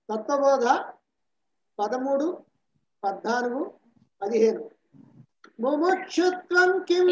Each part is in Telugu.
తత్వబోధ పదమూడు పద్నాలుగు పదిహేను ముముక్షుత్వం కిం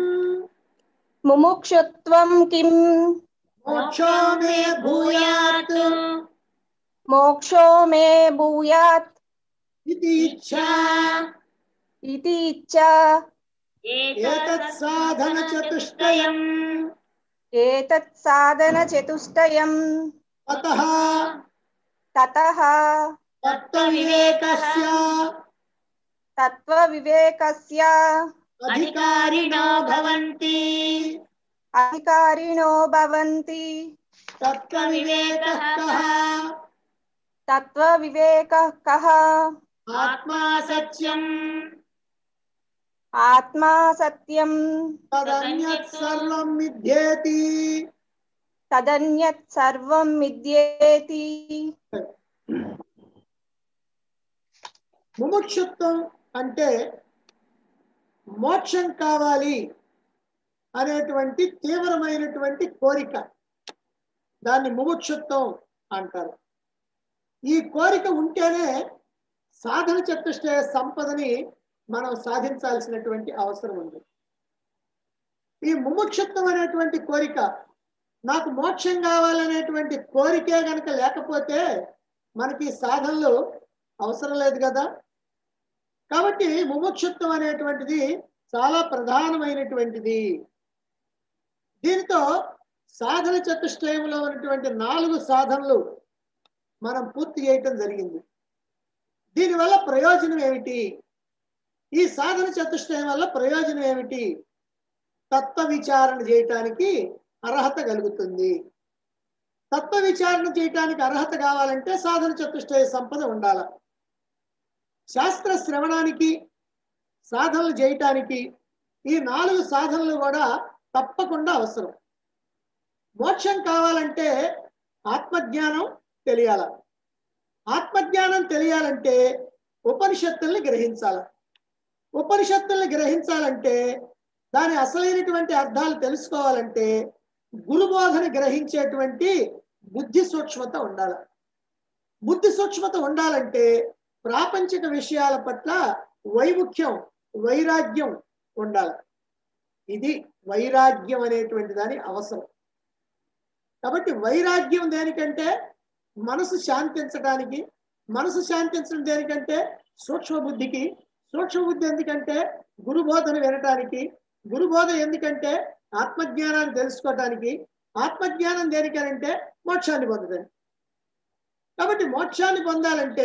ముముక్షుత్వం కిం మోక్షో మే భూయాత్ మోక్షో మే భూయాత్ ఇది ఇచ్ఛా ఇతి ఇచ్చా ఏతత్ సాధన చతుష్టయం ఏతత్ సాధన చతుష్టయం తతః తతః తత్వ వివేకస్య తత్వ వివేకస్య అధికారిణో భవంతి అధికారిణో భవంతి తత్వ వివేకః కః తత్వ వివేక కః ఆత్మా సత్యం ఆత్మా సత్యం తదన్యత్ సర్వం మిథ్యేతి తదన్యత్ సర్వం మిథ్యేతి ముముక్షుత్వం అంటే మోక్షం కావాలి అనేటువంటి తీవ్రమైనటువంటి కోరిక దాన్ని ముముక్షుత్వం అంటారు ఈ కోరిక ఉంటేనే సాధన చతుష్టయ సంపదని మనం సాధించాల్సినటువంటి అవసరం ఉంది ఈ ముముక్షుత్వం అనేటువంటి కోరిక నాకు మోక్షం కావాలనేటువంటి కోరికే గనక లేకపోతే మనకి ఈ సాధనలు అవసరం లేదు కదా కాబట్టి ముముక్షుత్వం అనేటువంటిది చాలా ప్రధానమైనటువంటిది దీనితో సాధన చతుష్టయంలో ఉన్నటువంటి నాలుగు సాధనలు మనం పూర్తి చేయటం జరిగింది దీనివల్ల ప్రయోజనం ఏమిటి ఈ సాధన చతుష్టయం వల్ల ప్రయోజనం ఏమిటి తత్వ విచారణ చేయటానికి అర్హత కలుగుతుంది తత్వ విచారణ చేయటానికి అర్హత కావాలంటే సాధన చతుష్టయ సంపద ఉండాల శాస్త్ర శ్రవణానికి సాధనలు చేయటానికి ఈ నాలుగు సాధనలు కూడా తప్పకుండా అవసరం మోక్షం కావాలంటే ఆత్మజ్ఞానం తెలియాల ఆత్మజ్ఞానం తెలియాలంటే ఉపనిషత్తుల్ని గ్రహించాల ఉపనిషత్తుల్ని గ్రహించాలంటే దాని అసలైనటువంటి అర్థాలు తెలుసుకోవాలంటే గురుబోధన గ్రహించేటువంటి బుద్ధి సూక్ష్మత ఉండాలి బుద్ధి సూక్ష్మత ఉండాలంటే ప్రాపంచిక విషయాల పట్ల వైముఖ్యం వైరాగ్యం ఉండాలి ఇది వైరాగ్యం అనేటువంటి దాని అవసరం కాబట్టి వైరాగ్యం దేనికంటే మనసు శాంతించడానికి మనసు శాంతించడం దేనికంటే సూక్ష్మ బుద్ధికి సూక్ష్మ బుద్ధి ఎందుకంటే గురుబోధన వినటానికి గురుబోధ ఎందుకంటే ఆత్మజ్ఞానాన్ని తెలుసుకోవటానికి ఆత్మజ్ఞానం దేనికనంటే మోక్షాన్ని పొందడానికి కాబట్టి మోక్షాన్ని పొందాలంటే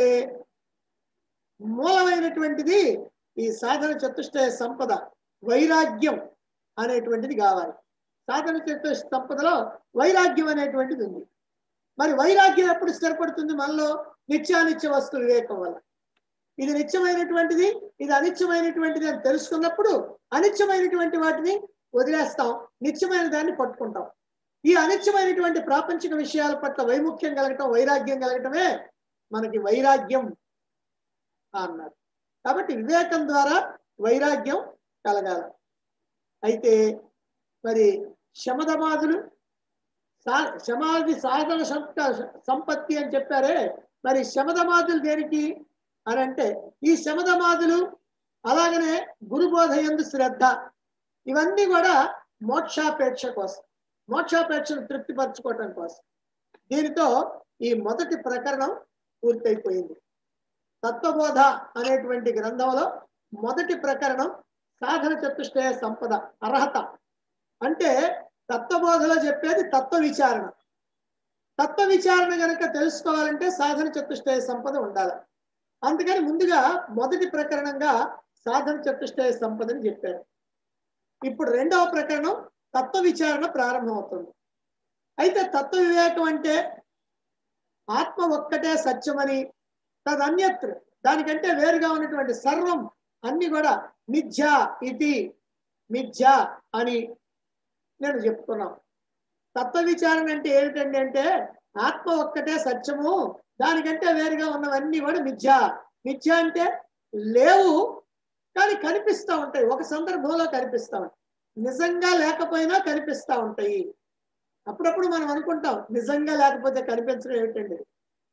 మూలమైనటువంటిది ఈ సాధన చతుష్టయ సంపద వైరాగ్యం అనేటువంటిది కావాలి సాధన చతుష్టయ సంపదలో వైరాగ్యం అనేటువంటిది ఉంది మరి వైరాగ్యం ఎప్పుడు స్థిరపడుతుంది మనలో నిత్యానిత్య వస్తు వివేకం వల్ల ఇది నిత్యమైనటువంటిది ఇది అనిత్యమైనటువంటిది అని తెలుసుకున్నప్పుడు అనిత్యమైనటువంటి వాటిని వదిలేస్తాం నిత్యమైన దాన్ని పట్టుకుంటాం ఈ అనిత్యమైనటువంటి ప్రాపంచిక విషయాల పట్ల వైముఖ్యం కలగటం వైరాగ్యం కలగటమే మనకి వైరాగ్యం అన్నారు కాబట్టి వివేకం ద్వారా వైరాగ్యం కలగాల అయితే మరి శమధమాదులు సా శమాది సాధన సంప- సంపత్తి అని చెప్పారే మరి శమధమాదులు దేనికి అని అంటే ఈ శమధమాదులు అలాగనే గురుబోధ ఎందు శ్రద్ధ ఇవన్నీ కూడా మోక్షాపేక్ష కోసం మోక్షాపేక్షను తృప్తిపరచుకోవటం కోసం దీనితో ఈ మొదటి ప్రకరణం పూర్తయిపోయింది తత్వబోధ అనేటువంటి గ్రంథంలో మొదటి ప్రకరణం సాధన చతుష్టయ సంపద అర్హత అంటే తత్వబోధలో చెప్పేది తత్వ విచారణ తత్వ విచారణ గనక తెలుసుకోవాలంటే సాధన చతుష్టయ సంపద ఉండాలి అందుకని ముందుగా మొదటి ప్రకరణంగా సాధన చతుష్టయ సంపదని చెప్పారు ఇప్పుడు రెండవ ప్రకరణం తత్వ విచారణ ప్రారంభమవుతుంది అయితే తత్వ వివేకం అంటే ఆత్మ ఒక్కటే సత్యమని తదన్యత్ర దానికంటే వేరుగా ఉన్నటువంటి సర్వం అన్ని కూడా మిథ్య ఇది మిథ్య అని నేను చెప్తున్నాం తత్వ విచారణ అంటే ఏమిటండి అంటే ఆత్మ ఒక్కటే సత్యము దానికంటే వేరుగా ఉన్నవన్నీ కూడా మిథ్య మిథ్య అంటే లేవు కానీ కనిపిస్తూ ఉంటాయి ఒక సందర్భంలో కనిపిస్తూ ఉంటాయి నిజంగా లేకపోయినా కనిపిస్తూ ఉంటాయి అప్పుడప్పుడు మనం అనుకుంటాం నిజంగా లేకపోతే కనిపించడం ఏమిటండి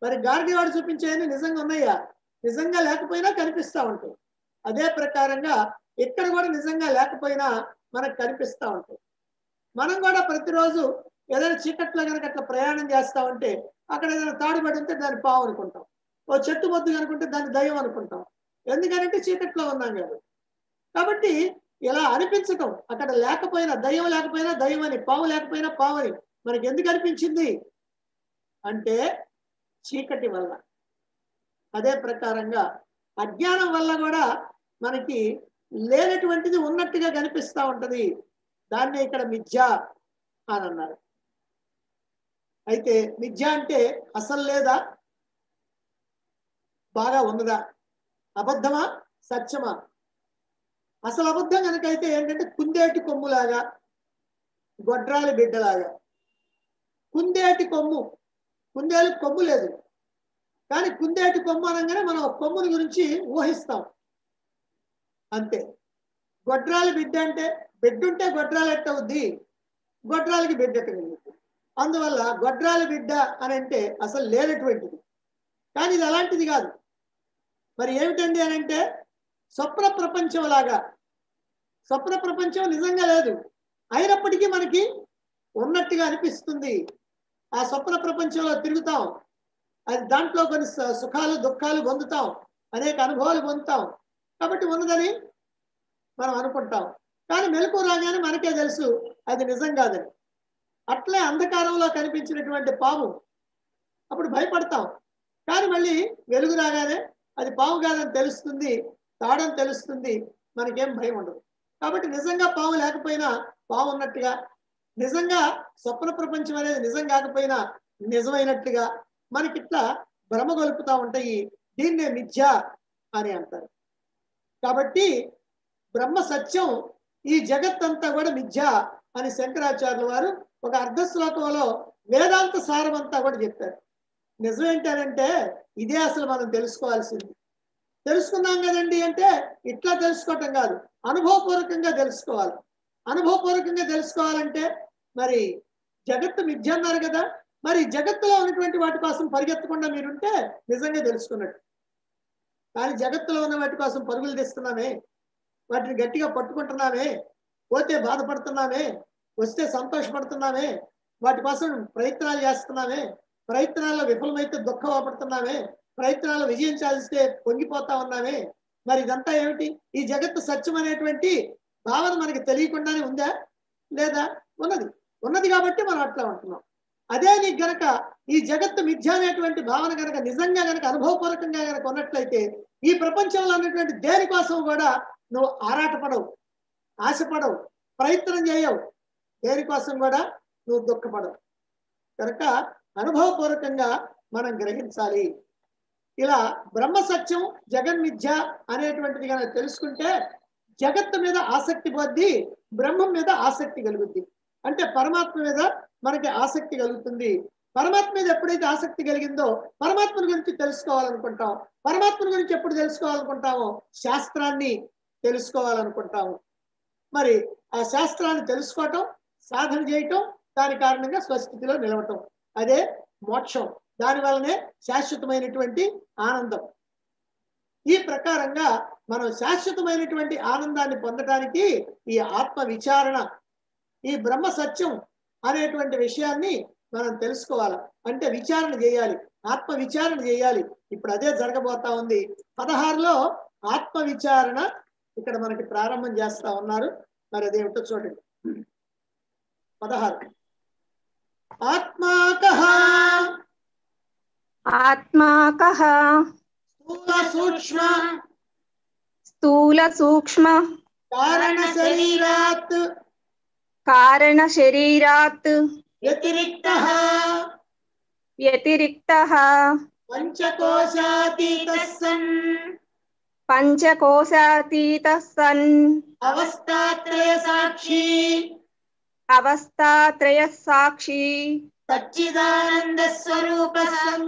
మరి గారడి వాడు చూపించేయని నిజంగా ఉన్నాయా నిజంగా లేకపోయినా కనిపిస్తా ఉంటాయి అదే ప్రకారంగా ఇక్కడ కూడా నిజంగా లేకపోయినా మనకు కనిపిస్తా ఉంటాయి మనం కూడా ప్రతిరోజు ఏదైనా చీకట్లో కనుక అట్లా ప్రయాణం చేస్తా ఉంటే అక్కడ ఏదైనా తాడుబడి ఉంటే దాన్ని పావు అనుకుంటాం ఓ చెట్టు మొద్దు కనుకుంటే దాన్ని దయ్యం అనుకుంటాం ఎందుకంటే చీకట్లో ఉన్నాం కాబట్టి కాబట్టి ఇలా అనిపించటం అక్కడ లేకపోయినా దయ్యం లేకపోయినా దయ్యం అని పావు లేకపోయినా పావు అని మనకి ఎందుకు అనిపించింది అంటే చీకటి వల్ల అదే ప్రకారంగా అజ్ఞానం వల్ల కూడా మనకి లేనటువంటిది ఉన్నట్టుగా కనిపిస్తా ఉంటది దాన్నే ఇక్కడ మిథ్య అని అన్నారు అయితే మిథ్య అంటే అసలు లేదా బాగా ఉన్నదా అబద్ధమా సత్యమా అసలు అబద్ధం కనుకైతే ఏంటంటే కుందేటి కొమ్ములాగా గొడ్రాలి బిడ్డలాగా కుందేటి కొమ్ము కుందేలు కొమ్ము లేదు కానీ కుందేటి కొమ్ము అనగానే మనం ఒక కొమ్ముని గురించి ఊహిస్తాం అంతే గొడ్రాలి బిడ్డ అంటే బిడ్డ ఉంటే గొడ్రాలు ఎట్ట అవుద్ది గొడ్రాలకి బిడ్డ ఎట్ట కలుగుతుంది అందువల్ల గొడ్రాలి బిడ్డ అని అంటే అసలు లేనటువంటిది కానీ ఇది అలాంటిది కాదు మరి ఏమిటండి అని అంటే స్వప్న ప్రపంచం లాగా స్వప్న ప్రపంచం నిజంగా లేదు అయినప్పటికీ మనకి ఉన్నట్టుగా అనిపిస్తుంది ఆ స్వప్న ప్రపంచంలో తిరుగుతాం అది దాంట్లో కొన్ని స- సుఖాలు దుఃఖాలు పొందుతాం అనేక అనుభవాలు పొందుతాం కాబట్టి ఉన్నదని మనం అనుకుంటాం కానీ మెలకు రాగానే మనకే తెలుసు అది నిజం కాదని అట్లే అంధకారంలో కనిపించినటువంటి పాము అప్పుడు భయపడతాం కానీ మళ్ళీ వెలుగు రాగానే అది పాము కాదని తెలుస్తుంది తాడని తెలుస్తుంది మనకేం భయం ఉండదు కాబట్టి నిజంగా పాము లేకపోయినా పాము ఉన్నట్టుగా నిజంగా స్వప్న ప్రపంచం అనేది నిజం కాకపోయినా నిజమైనట్టుగా మనకిట్లా భ్రమ గొలుపుతా ఉంటాయి దీన్నే మిథ్య అని అంటారు కాబట్టి బ్రహ్మ సత్యం ఈ జగత్తంతా కూడా మిథ్య అని శంకరాచార్యుల వారు ఒక అర్ధ శ్లోకంలో వేదాంత సారం అంతా కూడా చెప్పారు నిజం ఏంటంటే ఇదే అసలు మనం తెలుసుకోవాల్సింది తెలుసుకున్నాం కదండి అంటే ఇట్లా తెలుసుకోవటం కాదు అనుభవపూర్వకంగా తెలుసుకోవాలి అనుభవపూర్వకంగా తెలుసుకోవాలంటే మరి జగత్తు మిథ్య అన్నారు కదా మరి జగత్తులో ఉన్నటువంటి వాటి కోసం పరిగెత్తకుండా మీరుంటే నిజంగా తెలుసుకున్నట్టు కానీ జగత్తులో ఉన్న వాటి కోసం పరుగులు తీస్తున్నామే వాటిని గట్టిగా పట్టుకుంటున్నామే పోతే బాధపడుతున్నామే వస్తే సంతోషపడుతున్నామే వాటి కోసం ప్రయత్నాలు చేస్తున్నామే ప్రయత్నాల్లో విఫలమైతే దుఃఖపడుతున్నామే ప్రయత్నాలు విజయం సాధిస్తే పొంగిపోతా ఉన్నామే మరి ఇదంతా ఏమిటి ఈ జగత్తు సత్యం అనేటువంటి భావన మనకి తెలియకుండానే ఉందా లేదా ఉన్నది ఉన్నది కాబట్టి మనం అట్లా ఉంటున్నాం అదే నీకు గనక ఈ జగత్తు మిథ్య అనేటువంటి భావన గనక నిజంగా గనక అనుభవపూర్వకంగా గనక ఉన్నట్లయితే ఈ ప్రపంచంలో ఉన్నటువంటి దేనికోసం కూడా నువ్వు ఆరాటపడవు ఆశపడవు ప్రయత్నం చేయవు దేనికోసం కూడా నువ్వు దుఃఖపడవు కనుక అనుభవపూర్వకంగా మనం గ్రహించాలి ఇలా బ్రహ్మ సత్యం జగన్మిథ్య అనేటువంటిది కనుక తెలుసుకుంటే జగత్తు మీద ఆసక్తి పొంది బ్రహ్మం మీద ఆసక్తి కలుగుద్ది అంటే పరమాత్మ మీద మనకి ఆసక్తి కలుగుతుంది పరమాత్మ మీద ఎప్పుడైతే ఆసక్తి కలిగిందో పరమాత్మని గురించి తెలుసుకోవాలనుకుంటాం పరమాత్మని గురించి ఎప్పుడు తెలుసుకోవాలనుకుంటామో శాస్త్రాన్ని తెలుసుకోవాలనుకుంటాము మరి ఆ శాస్త్రాన్ని తెలుసుకోవటం సాధన చేయటం దాని కారణంగా స్వస్థితిలో నిలవటం అదే మోక్షం దాని వల్లనే శాశ్వతమైనటువంటి ఆనందం ఈ ప్రకారంగా మనం శాశ్వతమైనటువంటి ఆనందాన్ని పొందటానికి ఈ ఆత్మ విచారణ ఈ బ్రహ్మ సత్యం అనేటువంటి విషయాన్ని మనం తెలుసుకోవాలి అంటే విచారణ చేయాలి ఆత్మ విచారణ చేయాలి ఇప్పుడు అదే జరగబోతా ఉంది పదహారులో ఆత్మ విచారణ ఇక్కడ మనకి ప్రారంభం చేస్తా ఉన్నారు మరి అదేమిటో చూడండి పదహారు ఆత్మాకహ ఆత్మాకః స్థూల సూక్ష్మ స్థూల సూక్ష్మ కారణ శరీరాత్ కారణ శరీరాత్ వ్యతిరిక్త వ్యతిరిక్తః పంచకోశాతీత సన్ పంచకోశాతీతः సన్ అవస్థాత్రయ సాక్షి అవస్థాత్రయ సాక్షి సచ్చిదానంద స్వరూప సన్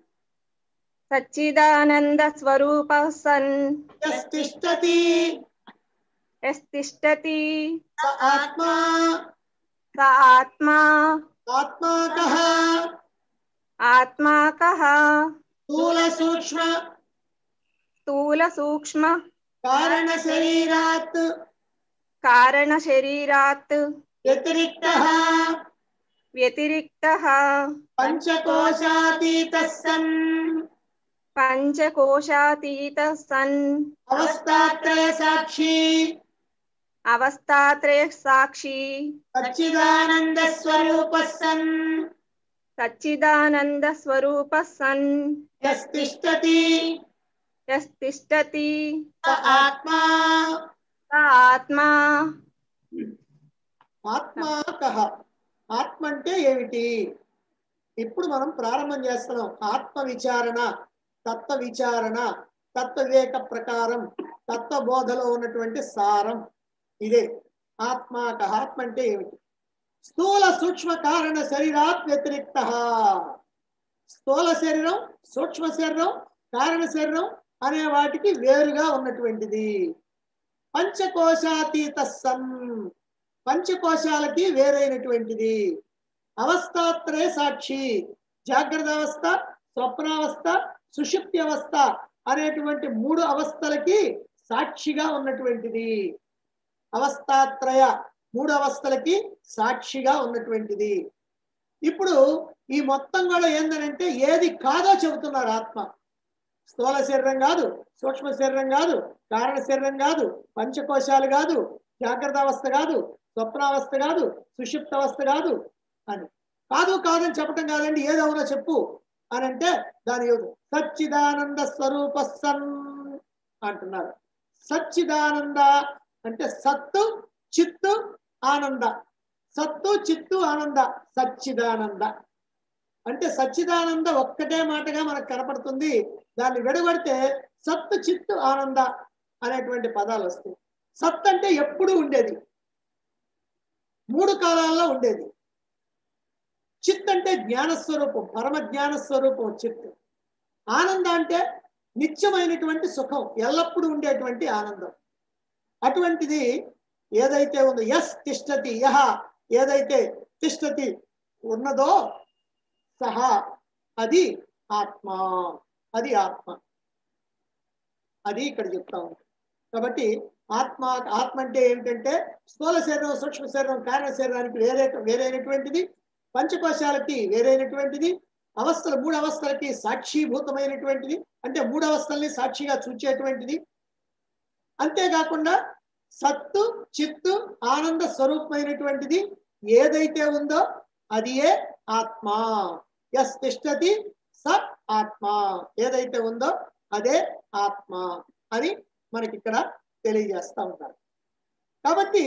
సచ్చిదానంద స్వరూప సన్ యస్తిష్టతి యస్తిష్టతి స ఆత్మా స ఆత్మా ఆత్మాకః ఆత్మా కః స్థూల సూక్ష్మ స్థూల సూక్ష్మ కారణ శరీరాత్ కారణ శరీరాత్ వ్యతిరిక్త వ్యతిరిక్త పంచకోశాతీత సన్ పంచకోశాతీత సన్ అవస్థాత్రయ సాక్షి అవస్థాత్రయ సాక్షి సచ్చిదానంద స్వరూప సన్ సచ్చిదానంద స్వరూప సన్ యస్తిష్టతి యస్తిష్టతి స ఆత్మా స ఆత్మా ఆత్మ కహ ఆత్మ అంటే ఏమిటి ఇప్పుడు మనం ప్రారంభం చేస్తున్నాం ఆత్మ విచారణ తత్వ విచారణ తత్వ వివేక ప్రకారం తత్వ బోధలో ఉన్నటువంటి సారం ఇదే ఆత్మ కహ ఆత్మ అంటే ఏమిటి స్థూల సూక్ష్మ కారణ శరీరాత్ వ్యతిరిక్త స్థూల శరీరం సూక్ష్మ శరీరం కారణ శరీరం అనే వాటికి వేరుగా ఉన్నటువంటిది పంచకోశాతీత సన్ పంచకోశాలకి వేరైనటువంటిది అవస్థాత్రయ సాక్షి జాగ్రత్త అవస్థ స్వప్నావస్థ సుషుప్తి అవస్థ అనేటువంటి మూడు అవస్థలకి సాక్షిగా ఉన్నటువంటిది అవస్థాత్రయ మూడు అవస్థలకి సాక్షిగా ఉన్నటువంటిది ఇప్పుడు ఈ మొత్తం కూడా ఏంటంటే ఏది కాదో చెబుతున్నారు ఆత్మ స్థూల శరీరం కాదు సూక్ష్మ శరీరం కాదు కారణ శరీరం కాదు పంచకోశాలు కాదు జాగ్రత్త అవస్థ కాదు స్వప్నావస్థ కాదు సుషుప్త అవస్థ కాదు అని కాదు కాదని చెప్పటం కాదండి ఏదవునో చెప్పు అని అంటే దాని యోగం సచ్చిదానంద స్వరూప సన్ అంటున్నారు సచ్చిదానంద అంటే సత్తు చిత్తు ఆనంద సత్తు చిత్తు ఆనంద సచ్చిదానంద అంటే సచ్చిదానంద ఒక్కటే మాటగా మనకు కనపడుతుంది దాన్ని విడగొడితే సత్తు చిత్తు ఆనంద అనేటువంటి పదాలు వస్తాయి సత్ అంటే ఎప్పుడు ఉండేది మూడు కాలాల్లో ఉండేది చిత్ అంటే జ్ఞానస్వరూపం పరమ జ్ఞానస్వరూపం చిత్ ఆనంద అంటే నిత్యమైనటువంటి సుఖం ఎల్లప్పుడూ ఉండేటువంటి ఆనందం అటువంటిది ఏదైతే ఉందో ఎస్ తిష్టతి యహ ఏదైతే తిష్టతి ఉన్నదో సహా అది ఆత్మ అది ఆత్మ అది ఇక్కడ చెప్తా ఉంది కాబట్టి ఆత్మ ఆత్మ అంటే ఏమిటంటే స్థూల శరీరం సూక్ష్మ శరీరం కారణ శరీరానికి వేరే వేరైనటువంటిది పంచకోశాలకి వేరైనటువంటిది అవస్థలు మూడు అవస్థలకి సాక్షిభూతమైనటువంటిది అంటే మూడు అవస్థల్ని సాక్షిగా చూచేటువంటిది అంతేకాకుండా సత్తు చిత్తు ఆనంద స్వరూపమైనటువంటిది ఏదైతే ఉందో అది ఏ ఆత్మ ఎస్ తిష్టతి స ఆత్మ ఏదైతే ఉందో అదే ఆత్మ అని మనకి ఇక్కడ తెలియజేస్తా ఉంటారు కాబట్టి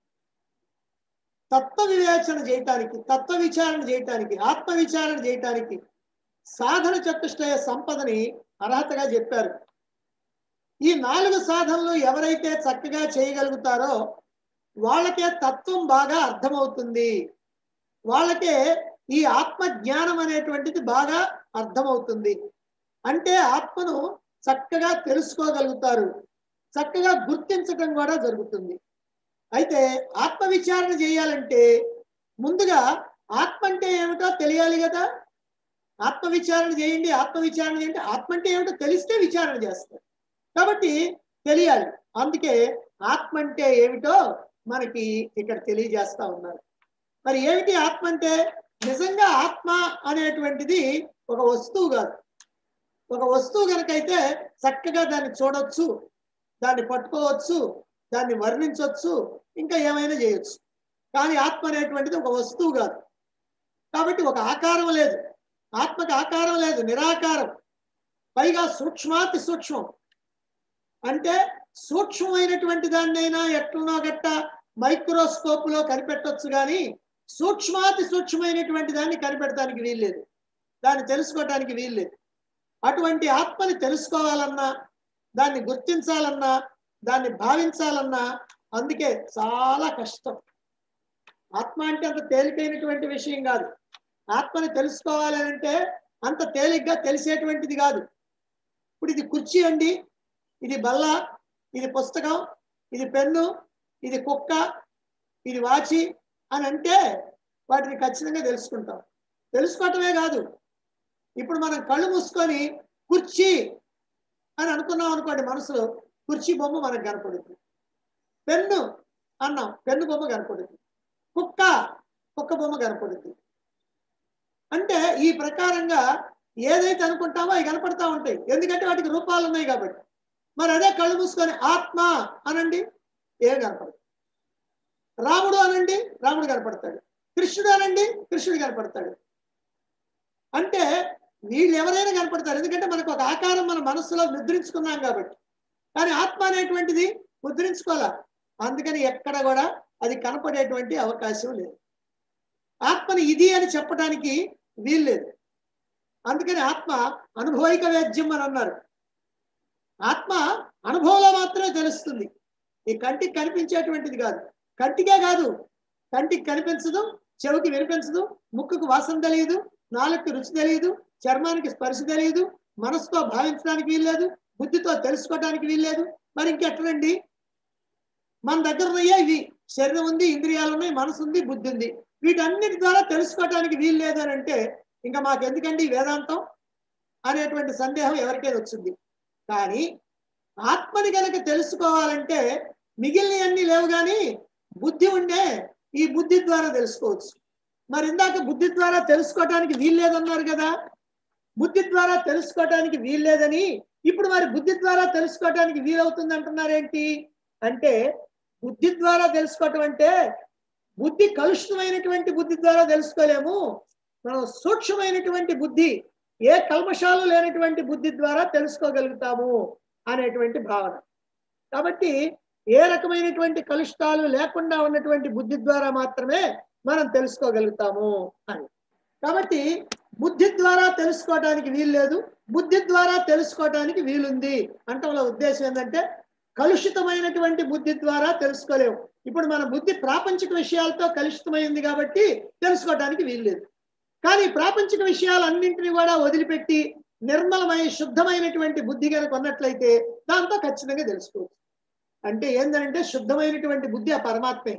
తత్వ వివేచన చేయటానికి తత్వ విచారణ చేయటానికి ఆత్మ విచారణ చేయటానికి సాధన చతుష్టయ సంపదని అర్హతగా చెప్పారు ఈ నాలుగు సాధనలు ఎవరైతే చక్కగా చేయగలుగుతారో వాళ్ళకే తత్వం బాగా అర్థమవుతుంది వాళ్ళకే ఈ ఆత్మ జ్ఞానం అనేటువంటిది బాగా అర్థమవుతుంది అంటే ఆత్మను చక్కగా తెలుసుకోగలుగుతారు చక్కగా గుర్తించటం కూడా జరుగుతుంది అయితే ఆత్మ విచారణ చేయాలంటే ముందుగా ఆత్మ అంటే ఏమిటో తెలియాలి కదా ఆత్మ విచారణ చేయండి ఆత్మ విచారణ చేయండి ఆత్మ అంటే ఏమిటో తెలిస్తే విచారణ చేస్తారు కాబట్టి తెలియాలి అందుకే ఆత్మ అంటే ఏమిటో మనకి ఇక్కడ తెలియజేస్తా ఉన్నారు మరి ఏమిటి ఆత్మ అంటే నిజంగా ఆత్మ అనేటువంటిది ఒక వస్తువు కాదు ఒక వస్తువు కనుకైతే చక్కగా దాన్ని చూడొచ్చు దాన్ని పట్టుకోవచ్చు దాన్ని వర్ణించవచ్చు ఇంకా ఏమైనా చేయొచ్చు కానీ ఆత్మ అనేటువంటిది ఒక వస్తువు కాదు కాబట్టి ఒక ఆకారం లేదు ఆత్మకి ఆకారం లేదు నిరాకారం పైగా సూక్ష్మాతి సూక్ష్మం అంటే సూక్ష్మమైనటువంటి దాన్నైనా ఎట్లనో గట్ట మైక్రోస్కోప్ లో కనిపెట్టొచ్చు కానీ సూక్ష్మాతి సూక్ష్మమైనటువంటి దాన్ని కనిపెట్టడానికి వీల్లేదు దాన్ని తెలుసుకోవటానికి వీల్లేదు అటువంటి ఆత్మని తెలుసుకోవాలన్నా దాన్ని గుర్తించాలన్నా దాన్ని భావించాలన్నా అందుకే చాలా కష్టం ఆత్మ అంటే అంత తేలికైనటువంటి విషయం కాదు ఆత్మని తెలుసుకోవాలి అంటే అంత తేలిగ్గా తెలిసేటువంటిది కాదు ఇప్పుడు ఇది కుర్చీ అండి ఇది బల్ల ఇది పుస్తకం ఇది పెన్ను ఇది కుక్క ఇది వాచి అని అంటే వాటిని ఖచ్చితంగా తెలుసుకుంటాం తెలుసుకోవటమే కాదు ఇప్పుడు మనం కళ్ళు మూసుకొని కుర్చీ అని అనుకున్నాం అనుకోండి మనసులో కుర్చీ బొమ్మ మనకు కనపడుతుంది పెన్ను అన్నాం పెన్ను బొమ్మ కనపడుతుంది కుక్క కుక్క బొమ్మ కనపడుతుంది అంటే ఈ ప్రకారంగా ఏదైతే అనుకుంటామో అవి కనపడతా ఉంటాయి ఎందుకంటే వాటికి రూపాలు ఉన్నాయి కాబట్టి మరి అదే కళ్ళు మూసుకొని ఆత్మ అనండి ఏం కనపడదు రాముడు అనండి రాముడు కనపడతాడు కృష్ణుడు అనండి కృష్ణుడు కనపడతాడు అంటే వీళ్ళు ఎవరైనా కనపడతారు ఎందుకంటే మనకు ఒక ఆకారం మన మనస్సులో ముద్రించుకున్నాం కాబట్టి కానీ ఆత్మ అనేటువంటిది ముద్రించుకోవాలా అందుకని ఎక్కడ కూడా అది కనపడేటువంటి అవకాశం లేదు ఆత్మని ఇది అని చెప్పడానికి వీల్లేదు అందుకని ఆత్మ అనుభవైక వేద్యం అని అన్నారు ఆత్మ అనుభవంలో మాత్రమే తెలుస్తుంది ఈ కంటికి కనిపించేటువంటిది కాదు కంటికే కాదు కంటికి కనిపించదు చెవికి వినిపించదు ముక్కుకు వాసన తెలియదు నాలుగుకి రుచి తెలియదు చర్మానికి స్పర్శ తెలియదు మనసుతో భావించడానికి వీల్లేదు బుద్ధితో తెలుసుకోవడానికి వీల్లేదు మరి ఇంకెట్లండి మన దగ్గర ఉన్నాయే ఇవి శరీరం ఉంది ఇంద్రియాలు ఉన్నాయి మనసు ఉంది బుద్ధి ఉంది వీటన్నిటి ద్వారా తెలుసుకోవడానికి వీలు లేదు అని అంటే ఇంకా మాకు ఎందుకండి ఈ వేదాంతం అనేటువంటి సందేహం ఎవరికైనా వచ్చింది కానీ ఆత్మని కనుక తెలుసుకోవాలంటే మిగిలినవన్నీ లేవు కానీ బుద్ధి ఉండే ఈ బుద్ధి ద్వారా తెలుసుకోవచ్చు మరి ఇందాక బుద్ధి ద్వారా తెలుసుకోవటానికి వీల్లేదన్నారు కదా బుద్ధి ద్వారా తెలుసుకోవటానికి వీల్లేదని ఇప్పుడు మరి బుద్ధి ద్వారా తెలుసుకోవటానికి వీలవుతుంది అంటున్నారేంటి అంటే బుద్ధి ద్వారా తెలుసుకోవటం అంటే బుద్ధి కలుషితమైనటువంటి బుద్ధి ద్వారా తెలుసుకోలేము మనం సూక్ష్మమైనటువంటి బుద్ధి ఏ కల్మషాలు లేనటువంటి బుద్ధి ద్వారా తెలుసుకోగలుగుతాము అనేటువంటి భావన కాబట్టి ఏ రకమైనటువంటి కలుషితాలు లేకుండా ఉన్నటువంటి బుద్ధి ద్వారా మాత్రమే మనం తెలుసుకోగలుగుతాము అని కాబట్టి బుద్ధి ద్వారా తెలుసుకోవడానికి వీలు లేదు బుద్ధి ద్వారా తెలుసుకోవడానికి వీలుంది అంటే వాళ్ళ ఉద్దేశం ఏంటంటే కలుషితమైనటువంటి బుద్ధి ద్వారా తెలుసుకోలేము ఇప్పుడు మన బుద్ధి ప్రాపంచిక విషయాలతో కలుషితమైంది కాబట్టి తెలుసుకోవడానికి వీల్లేదు కానీ ప్రాపంచిక విషయాలన్నింటినీ కూడా వదిలిపెట్టి నిర్మలమై శుద్ధమైనటువంటి బుద్ధి కనుక ఉన్నట్లయితే దాంతో ఖచ్చితంగా తెలుసుకోవచ్చు అంటే ఏంటంటే శుద్ధమైనటువంటి బుద్ధి ఆ పరమాత్మే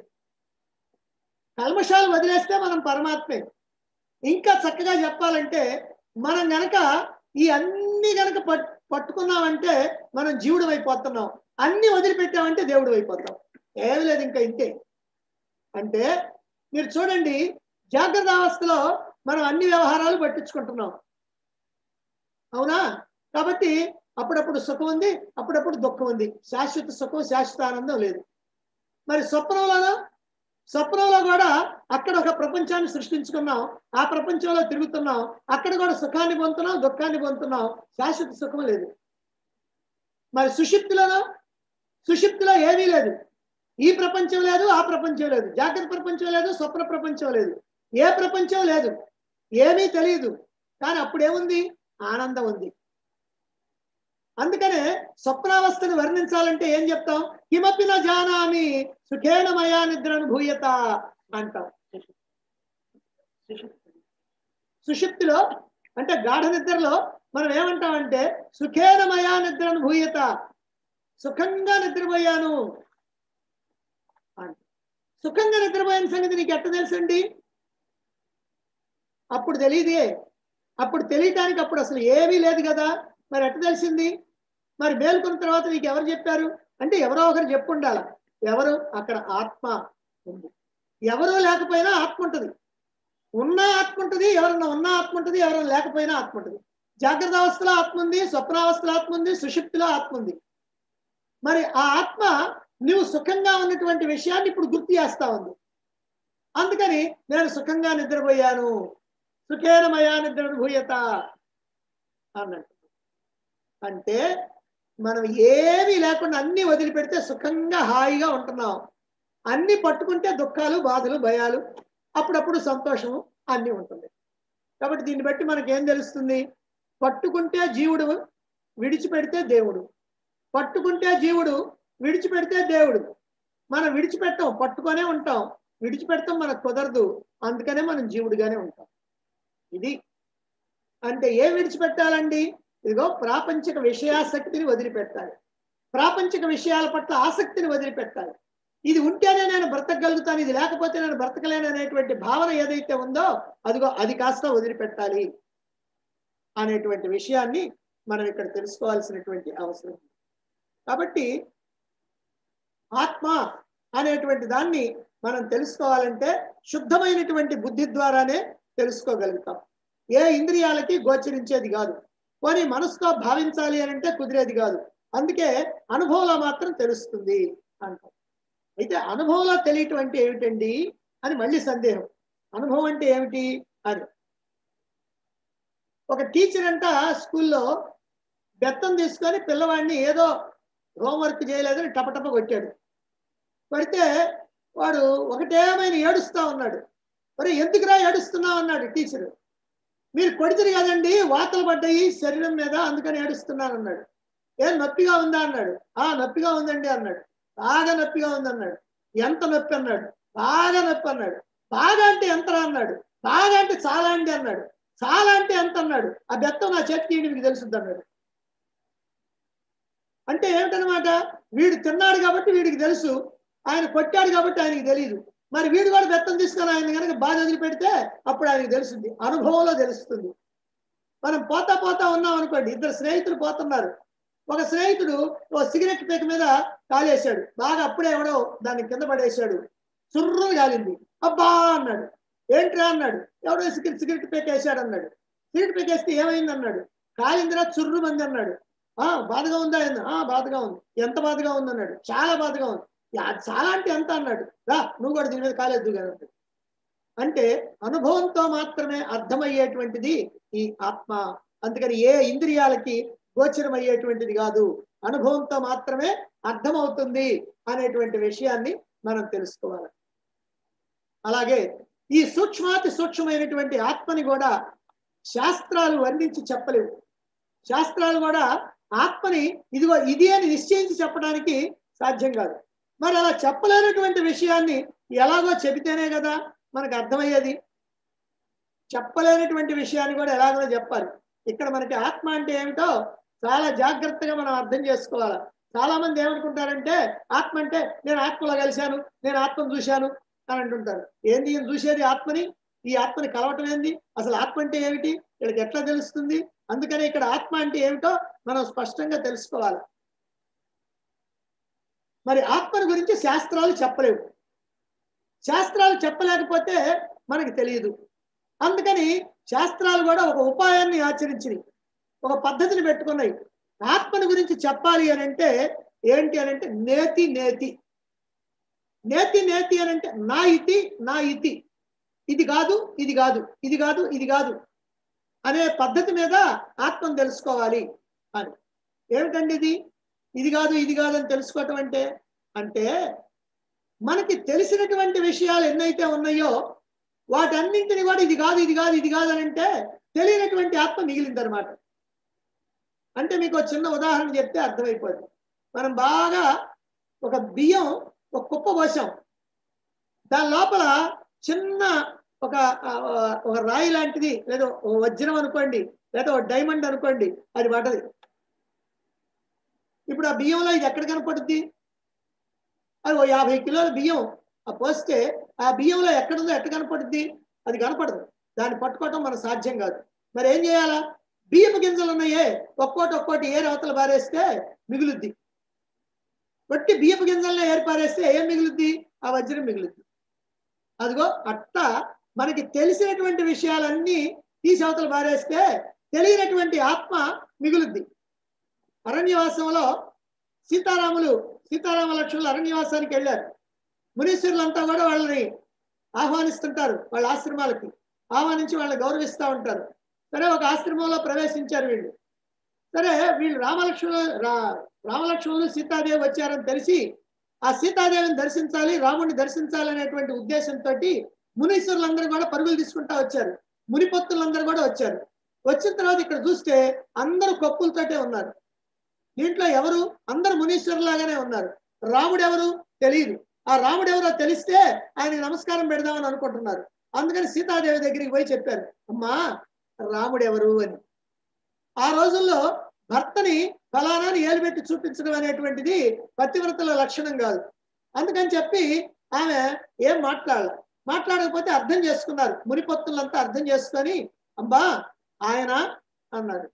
కల్మషాలు వదిలేస్తే మనం పరమాత్మే ఇంకా చక్కగా చెప్పాలంటే మనం గనక ఈ అన్ని గనక పట్ పట్టుకున్నామంటే మనం జీవుడు అయిపోతున్నాం అన్ని వదిలిపెట్టామంటే దేవుడు అయిపోతాం ఏమి లేదు ఇంకా ఇంతే అంటే మీరు చూడండి జాగ్రత్త అవస్థలో మనం అన్ని వ్యవహారాలు పట్టించుకుంటున్నాం అవునా కాబట్టి అప్పుడప్పుడు సుఖం ఉంది అప్పుడప్పుడు దుఃఖం ఉంది శాశ్వత సుఖం శాశ్వత ఆనందం లేదు మరి స్వప్నంలోనో స్వప్నంలో కూడా అక్కడ ఒక ప్రపంచాన్ని సృష్టించుకున్నాం ఆ ప్రపంచంలో తిరుగుతున్నాం అక్కడ కూడా సుఖాన్ని పొందుతున్నాం దుఃఖాన్ని పొందుతున్నాం శాశ్వత సుఖం లేదు మరి సుషిప్తిలోనో సుషిప్తిలో ఏమీ లేదు ఈ ప్రపంచం లేదు ఆ ప్రపంచం లేదు జాగ్రత్త ప్రపంచం లేదు స్వప్న ప్రపంచం లేదు ఏ ప్రపంచం లేదు ఏమీ తెలియదు కానీ అప్పుడు ఏముంది ఆనందం ఉంది అందుకనే స్వప్నావస్థను వర్ణించాలంటే ఏం చెప్తాం కిమపి న జానామి సుఖేణ మయా నిద్ర అనుభూయత అంటాం సుషుప్తిలో అంటే గాఢ నిద్రలో మనం ఏమంటామంటే సుఖేన మయా నిద్ర అనుభూయత సుఖంగా నిద్రపోయాను అంట సుఖంగా నిద్రపోయిన సంగతి నీకు ఎట్ట తెలుసండి అప్పుడు తెలియదే అప్పుడు తెలియటానికి అప్పుడు అసలు ఏమీ లేదు కదా మరి ఎట్ట తెలిసింది మరి మేల్కొన్న తర్వాత నీకు ఎవరు చెప్పారు అంటే ఎవరో ఒకరు చెప్పు ఉండాల ఎవరు అక్కడ ఆత్మ ఉంది ఎవరు లేకపోయినా ఆత్మ ఉంటుంది ఉన్న ఆత్మ ఉంటుంది ఎవరన్నా ఉన్న ఆత్మ ఉంటుంది ఎవరైనా లేకపోయినా ఆత్మ ఉంటుంది జాగ్రత్త అవస్థలో ఆత్మ ఉంది స్వప్నావస్థలో ఆత్మ ఉంది సుషుప్తిలో ఆత్మ ఉంది మరి ఆ ఆత్మ నువ్వు సుఖంగా ఉన్నటువంటి విషయాన్ని ఇప్పుడు గుర్తు చేస్తా ఉంది అందుకని నేను సుఖంగా నిద్రపోయాను సుఖేన మయా నిద్ర భూయత అన్నట్టు అంటే మనం ఏమీ లేకుండా అన్ని వదిలిపెడితే సుఖంగా హాయిగా ఉంటున్నాం అన్ని పట్టుకుంటే దుఃఖాలు బాధలు భయాలు అప్పుడప్పుడు సంతోషము అన్ని ఉంటుంది కాబట్టి దీన్ని బట్టి మనకేం తెలుస్తుంది పట్టుకుంటే జీవుడు విడిచిపెడితే దేవుడు పట్టుకుంటే జీవుడు విడిచిపెడితే దేవుడు మనం విడిచిపెట్టాం పట్టుకొనే ఉంటాం విడిచిపెడతాం మనకు కుదరదు అందుకనే మనం జీవుడిగానే ఉంటాం ఇది అంటే ఏం విడిచిపెట్టాలండి ఇదిగో ప్రాపంచిక విషయాసక్తిని వదిలిపెట్టాలి ప్రాపంచిక విషయాల పట్ల ఆసక్తిని వదిలిపెట్టాలి ఇది ఉంటేనే నేను బ్రతకగలుగుతాను ఇది లేకపోతే నేను బ్రతకలేను అనేటువంటి భావన ఏదైతే ఉందో అదిగో అది కాస్త వదిలిపెట్టాలి అనేటువంటి విషయాన్ని మనం ఇక్కడ తెలుసుకోవాల్సినటువంటి అవసరం ఉంది. కాబట్టి ఆత్మ అనేటువంటి దాన్ని మనం తెలుసుకోవాలంటే శుద్ధమైనటువంటి బుద్ధి ద్వారానే తెలుసుకోగలుగుతాం ఏ ఇంద్రియాలకి గోచరించేది కాదు పోనీ మనసుతో భావించాలి అని అంటే కుదిరేది కాదు అందుకే అనుభవంలో మాత్రం తెలుస్తుంది అంటాం అయితే అనుభవంలో తెలియటం అంటే ఏమిటండి అని మళ్ళీ సందేహం అనుభవం అంటే ఏమిటి అని ఒక టీచర్ అంట స్కూల్లో బెత్తం తీసుకొని పిల్లవాడిని ఏదో హోంవర్క్ చేయలేదని టపటప కొట్టాడు కొడితే వాడు ఒకటేమైనా ఏడుస్తా ఉన్నాడు మరి ఎందుకురా ఏడుస్తున్నావు అన్నాడు టీచరు మీరు కొడితే కదండి వాతలు పడ్డాయి శరీరం మీద అందుకని ఏడుస్తున్నాను అన్నాడు ఏం నొప్పిగా ఉందా అన్నాడు ఆ నొప్పిగా ఉందండి అన్నాడు బాగా నొప్పిగా ఉంది అన్నాడు ఎంత నొప్పి అన్నాడు బాగా నొప్పి అన్నాడు బాగా అంటే ఎంతరా అన్నాడు బాగా అంటే చాలా అండి అన్నాడు చాలా అంటే ఎంత అన్నాడు ఆ బెత్తం నా చేతికి ఇయ్యండి మీకు తెలుసుద్ది అన్నాడు అంటే ఏమిటనమాట వీడు తిన్నాడు కాబట్టి వీడికి తెలుసు ఆయన కొట్టాడు కాబట్టి ఆయనకి తెలియదు మరి వీడు కూడా బెత్తం తీసుకొని ఆయన కనుక బాధ వదిలిపెడితే అప్పుడు ఆయనకి తెలుస్తుంది అనుభవంలో తెలుస్తుంది మనం పోతా పోతా ఉన్నాం అనుకోండి ఇద్దరు స్నేహితులు పోతున్నారు ఒక స్నేహితుడు ఓ సిగరెట్ పేక మీద కాలేశాడు బాగా అప్పుడే ఎవడో దాన్ని కింద పడేశాడు చుర్రును కాలింది అబ్బా అన్నాడు ఏంట్రా అన్నాడు ఎవడో సిగరెట్ సిగరెట్ పేక వేసాడు అన్నాడు సిగరెట్ పేక వేస్తే ఏమైంది అన్నాడు కాలిందిరా చుర్రు మంది అన్నాడు ఆ బాధగా ఉందా ఏంది? ఆ బాధగా ఉంది ఎంత బాధగా ఉంది అన్నాడు చాలా బాధగా ఉంది "యా, చాలా అంటే ఎంత అన్నాడు రా నువ్వు కూడా దీని మీద కాలేదు కదా అంటే అనుభవంతో మాత్రమే అర్థమయ్యేటువంటిది ఈ ఆత్మ అందుకని ఏ ఇంద్రియాలకి గోచరం అయ్యేటువంటిది కాదు అనుభవంతో మాత్రమే అర్థమవుతుంది అనేటువంటి విషయాన్ని మనం తెలుసుకోవాలి అలాగే ఈ సూక్ష్మాతి సూక్ష్మమైనటువంటి ఆత్మని కూడా శాస్త్రాలు వర్ణించి చెప్పలేవు శాస్త్రాలు కూడా ఆత్మని ఇదిగో ఇది అని నిశ్చయించి చెప్పడానికి సాధ్యం కాదు మరి అలా చెప్పలేనటువంటి విషయాన్ని ఎలాగో చెబితేనే కదా మనకు అర్థమయ్యేది చెప్పలేనటువంటి విషయాన్ని కూడా ఎలాగో చెప్పాలి ఇక్కడ మనకి ఆత్మ అంటే ఏమిటో చాలా జాగ్రత్తగా మనం అర్థం చేసుకోవాలి చాలా మంది ఏమనుకుంటారంటే ఆత్మ అంటే నేను ఆత్మలో కలిశాను నేను ఆత్మను చూశాను అని అంటుంటారు ఏంది ఈయన చూసేది ఆత్మని ఈ ఆత్మని కలవటం ఏంది అసలు ఆత్మ అంటే ఏమిటి వీళ్ళకి ఎట్లా తెలుస్తుంది అందుకని ఇక్కడ ఆత్మ అంటే ఏమిటో మనం స్పష్టంగా తెలుసుకోవాలి మరి ఆత్మని గురించి శాస్త్రాలు చెప్పలేవు శాస్త్రాలు చెప్పలేకపోతే మనకి తెలియదు అందుకని శాస్త్రాలు కూడా ఒక ఉపాయాన్ని ఆచరించినాయి ఒక పద్ధతిని పెట్టుకున్నాయి ఆత్మని గురించి చెప్పాలి అని అంటే ఏంటి అని అంటే నేతి నేతి నేతి నేతి అని అంటే నా ఇతి నా ఇతి ఇది కాదు ఇది కాదు ఇది కాదు ఇది కాదు అనే పద్ధతి మీద ఆత్మను తెలుసుకోవాలి అని ఏమిటండి ఇది ఇది కాదు ఇది కాదు అని తెలుసుకోవటం అంటే అంటే మనకి తెలిసినటువంటి విషయాలు ఎన్నైతే ఉన్నాయో వాటన్నింటిని కూడా ఇది కాదు ఇది కాదు ఇది కాదు అని అంటే తెలియనటువంటి ఆత్మ మిగిలిందనమాట అంటే మీకు ఒక చిన్న ఉదాహరణ చెప్తే అర్థమైపోద్ది మనం బాగా ఒక బియ్యం ఒక కుప్ప పోసాం దాని లోపల చిన్న ఒక ఆ, ఒక రాయి లాంటిది లేదా ఓ వజ్రం అనుకోండి లేదా ఒక డైమండ్ అనుకోండి అది పడ్డది ఇప్పుడు ఆ బియ్యంలో ఇది ఎక్కడ కనపడుద్ది అది ఓ యాభై కిలోల బియ్యం ఆ పోస్తే ఆ బియ్యంలో ఎక్కడుందో ఎక్కడ కనపడుద్ది అది కనపడదు దాన్ని పట్టుకోవటం మన సాధ్యం కాదు మరి ఏం చేయాలా బియ్యపు గింజలు ఉన్నాయే ఒక్కోటి ఒక్కోటి ఏరు అవతల పారేస్తే మిగులుద్ది బట్టి బియ్యపు గింజలను ఏరు పారేస్తే ఏం మిగులుద్ది ఆ వజ్రం మిగులుద్ది అదిగో అట్టా మనకి తెలిసినటువంటి విషయాలన్నీ తీసి అవతల పారేస్తే తెలియనటువంటి ఆత్మ మిగులుద్ది అరణ్యవాసంలో సీతారాములు సీతారామ లక్ష్మణులు అరణ్యవాసానికి వెళ్ళారు మునీశ్వరులంతా కూడా వాళ్ళని ఆహ్వానిస్తుంటారు వాళ్ళ ఆశ్రమాలకి ఆహ్వానించి వాళ్ళని గౌరవిస్తూ ఉంటారు సరే ఒక ఆశ్రమంలో ప్రవేశించారు వీళ్ళు సరే వీళ్ళు రామలక్ష్మణులు రా రామలక్ష్మణులు సీతాదేవి వచ్చారని తెలిసి ఆ సీతాదేవిని దర్శించాలి రాముడిని దర్శించాలి అనేటువంటి ఉద్దేశంతో మునీశ్వరులందరూ కూడా పరుగులు తీసుకుంటా వచ్చారు మునిపత్తులందరూ కూడా వచ్చారు వచ్చిన తర్వాత ఇక్కడ చూస్తే అందరూ కప్పులతోటే ఉన్నారు దీంట్లో ఎవరు అందరు మునీశ్వరులాగానే ఉన్నారు రాముడు ఎవరు తెలియదు ఆ రాముడు ఎవరో తెలిస్తే ఆయనకి నమస్కారం పెడదామని అనుకుంటున్నారు అందుకని సీతాదేవి దగ్గరికి పోయి చెప్పారు అమ్మా రాముడు ఎవరు అని ఆ రోజుల్లో భర్తని ఫలానాని ఏలుబెట్టి చూపించడం అనేటువంటిది పతివ్రతల లక్షణం కాదు అందుకని చెప్పి ఆమె ఏం మాట్లాడాల మాట్లాడకపోతే అర్థం చేసుకున్నారు మునిపొత్తులంతా అర్థం చేసుకొని అబ్బా ఆయన అన్నాడు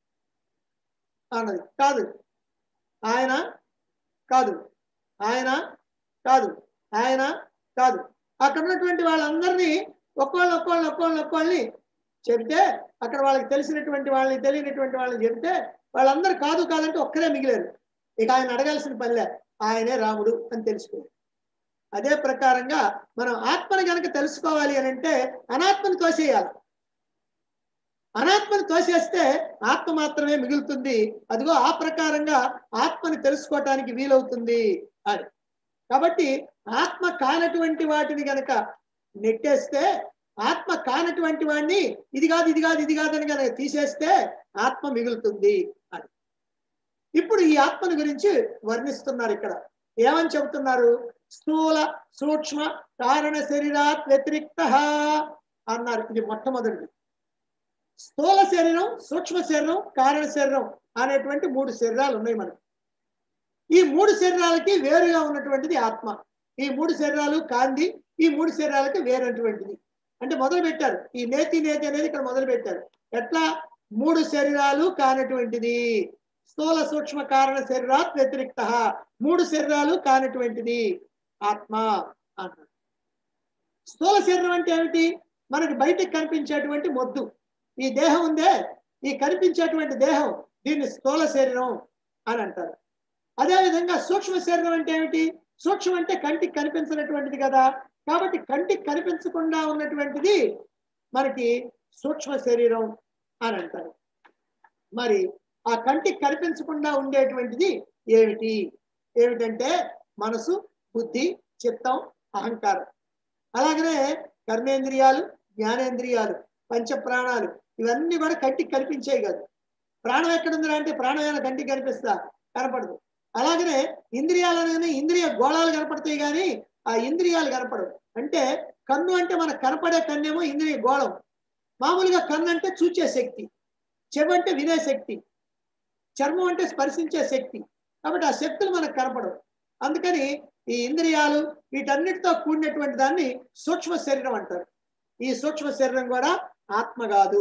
అన్నది కాదు ఆయన కాదు ఆయన కాదు ఆయన కాదు అక్కడ ఉన్నటువంటి వాళ్ళందరినీ ఒక్కోళ్ళు ఒక్కోళ్ళు ఒక్కోళ్ళు ఒక్కోళ్ళని చెబితే అక్కడ వాళ్ళకి తెలిసినటువంటి వాళ్ళని తెలియనటువంటి వాళ్ళని చెబితే వాళ్ళందరూ కాదు కాదంటే ఒక్కరే మిగిలారు ఇక ఆయన అడగాల్సిన పనిలే ఆయనే రాముడు అని తెలుసుకోవాలి అదే ప్రకారంగా మనం ఆత్మని గనక తెలుసుకోవాలి అని అంటే అనాత్మని తోసేయాలి అనాత్మని తోసేస్తే ఆత్మ మాత్రమే మిగులుతుంది అదిగో ఆ ప్రకారంగా ఆత్మని తెలుసుకోవటానికి వీలవుతుంది అని కాబట్టి ఆత్మ కానటువంటి వాటిని గనక నెట్టేస్తే ఆత్మ కానటువంటి వాడిని ఇది కాదు ఇది కాదు ఇది కాదని కనుక తీసేస్తే ఆత్మ మిగులుతుంది అని ఇప్పుడు ఈ ఆత్మని గురించి వర్ణిస్తున్నారు ఇక్కడ ఏమని చెబుతున్నారు స్థూల సూక్ష్మ కారణ శరీరాత్ వ్యతిరిక్త అన్నారు ఇది మొట్టమొదటిది స్థూల శరీరం సూక్ష్మ శరీరం కారణ శరీరం అనేటువంటి మూడు శరీరాలు ఉన్నాయి మనకి ఈ మూడు శరీరాలకి వేరుగా ఉన్నటువంటిది ఆత్మ ఈ మూడు శరీరాలు కాంది ఈ మూడు శరీరాలకి వేరైనటువంటిది అంటే మొదలు పెట్టారు ఈ నేతి నేతి అనేది ఇక్కడ మొదలు పెట్టారు ఎట్లా మూడు శరీరాలు కానటువంటిది స్థూల సూక్ష్మ కారణ శరీరాత్ వ్యతిరిక్త మూడు శరీరాలు కానటువంటిది ఆత్మ అన్నాడు స్థూల శరీరం అంటే ఏమిటి మనకి బయటకు కనిపించేటువంటి మొద్దు ఈ దేహం ఉందే ఈ కనిపించేటువంటి దేహం దీన్ని స్థూల శరీరం అని అంటారు అదేవిధంగా సూక్ష్మ శరీరం అంటే ఏమిటి సూక్ష్మం అంటే కంటికి కనిపించినటువంటిది కదా కాబట్టి కంటికి కనిపించకుండా ఉన్నటువంటిది మనకి సూక్ష్మ శరీరం అని అంటారు మరి ఆ కంటికి కనిపించకుండా ఉండేటువంటిది ఏమిటి ఏమిటంటే మనసు బుద్ధి చిత్తం అహంకారం అలాగనే కర్మేంద్రియాలు జ్ఞానేంద్రియాలు పంచ ప్రాణాలు ఇవన్నీ కూడా కంటికి కనిపించేవి కాదు ప్రాణం ఎక్కడుందిరా అంటే ప్రాణం ఏమైనా కంటికి కనిపిస్తా కనపడదు అలాగనే ఇంద్రియాలు అనేది ఇంద్రియ గోళాలు కనపడతాయి కానీ ఆ ఇంద్రియాలు కనపడవు అంటే కన్ను అంటే మనకు కనపడే కన్నేమో ఇంద్రియ గోళం మామూలుగా కన్ను అంటే చూచే శక్తి చెవి అంటే వినే శక్తి చర్మం అంటే స్పర్శించే శక్తి కాబట్టి ఆ శక్తులు మనకు కనపడవు అందుకని ఈ ఇంద్రియాలు వీటన్నిటితో కూడినటువంటి దాన్ని సూక్ష్మ శరీరం అంటారు ఈ సూక్ష్మ శరీరం కూడా ఆత్మ కాదు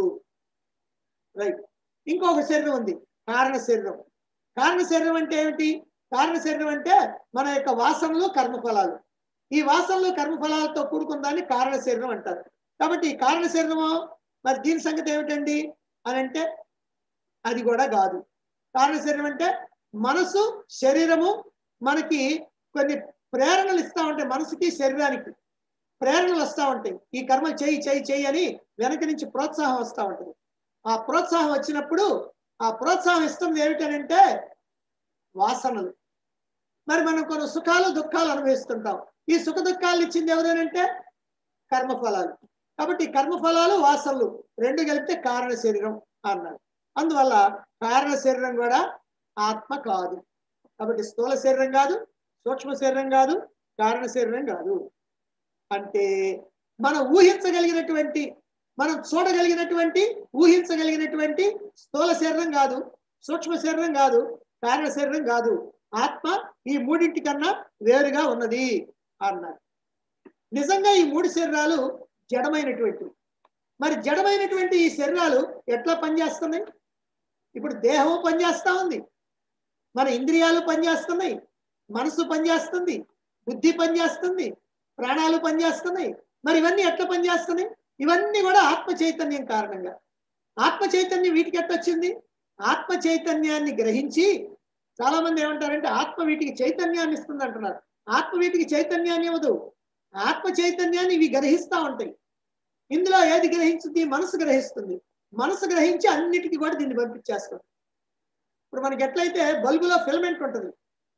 రైట్ ఇంకొక శరీరం ఉంది కారణ శరీరం కారణ శరీరం అంటే ఏమిటి కారణ శరీరం అంటే మన యొక్క వాసనలు కర్మఫలాలు ఈ వాసనలు కర్మఫలాలతో కూడుకున్న దాన్ని కారణ శరీరం అంటారు కాబట్టి ఈ కారణ శరీరము మరి దీని సంగతి ఏమిటండి అని అంటే అది కూడా కాదు కారణ శరీరం అంటే మనసు శరీరము మనకి కొన్ని ప్రేరణలు ఇస్తా ఉంటాయి మనసుకి శరీరానికి ప్రేరణలు వస్తూ ఉంటాయి ఈ కర్మలు చేయి చేయి చేయి అని వెనక నుంచి ప్రోత్సాహం వస్తూ ఉంటుంది ఆ ప్రోత్సాహం వచ్చినప్పుడు ఆ ప్రోత్సాహం ఇస్తుంది ఏమిటనంటే వాసనలు మరి మనం కొన్ని సుఖాలు దుఃఖాలు అనుభవిస్తుంటాం ఈ సుఖ దుఃఖాలు ఇచ్చింది ఎవరేనంటే కర్మఫలాలు కాబట్టి ఈ కర్మఫలాలు వాసనలు రెండు కలిపితే కారణ శరీరం అన్నారు అందువల్ల కారణ శరీరం కూడా ఆత్మ కాదు కాబట్టి స్థూల శరీరం కాదు సూక్ష్మ శరీరం కాదు కారణ శరీరం కాదు అంటే మనం ఊహించగలిగినటువంటి మనం చూడగలిగినటువంటి ఊహించగలిగినటువంటి స్థూల శరీరం కాదు సూక్ష్మ శరీరం కాదు కారణ శరీరం కాదు ఆత్మ ఈ మూడింటి కన్నా వేరుగా ఉన్నది అన్నారు నిజంగా ఈ మూడు శరీరాలు జడమైనటువంటివి మరి జడమైనటువంటి ఈ శరీరాలు ఎట్లా పనిచేస్తున్నాయి ఇప్పుడు దేహం పనిచేస్తా ఉంది మన ఇంద్రియాలు పనిచేస్తున్నాయి మనసు పనిచేస్తుంది బుద్ధి పనిచేస్తుంది ప్రాణాలు పనిచేస్తున్నాయి మరి ఇవన్నీ ఎట్లా పనిచేస్తున్నాయి ఇవన్నీ కూడా ఆత్మ చైతన్యం కారణంగా ఆత్మ చైతన్యం వీటికి ఎట్టొచ్చింది ఆత్మ చైతన్యాన్ని గ్రహించి చాలా మంది ఏమంటారంటే ఆత్మ వీటికి చైతన్యాన్ని ఇస్తుంది అంటున్నారు ఆత్మ వీటికి చైతన్యాన్ని ఇవ్వదు ఆత్మ చైతన్యాన్ని ఇవి గ్రహిస్తూ ఉంటాయి ఇందులో ఏది గ్రహించుద్ది మనసు గ్రహిస్తుంది మనసు గ్రహించి అన్నిటికీ కూడా దీన్ని పంపించేస్తుంది ఇప్పుడు మనకి ఎట్లయితే బల్బులో ఫిలమెంట్ ఉంటుంది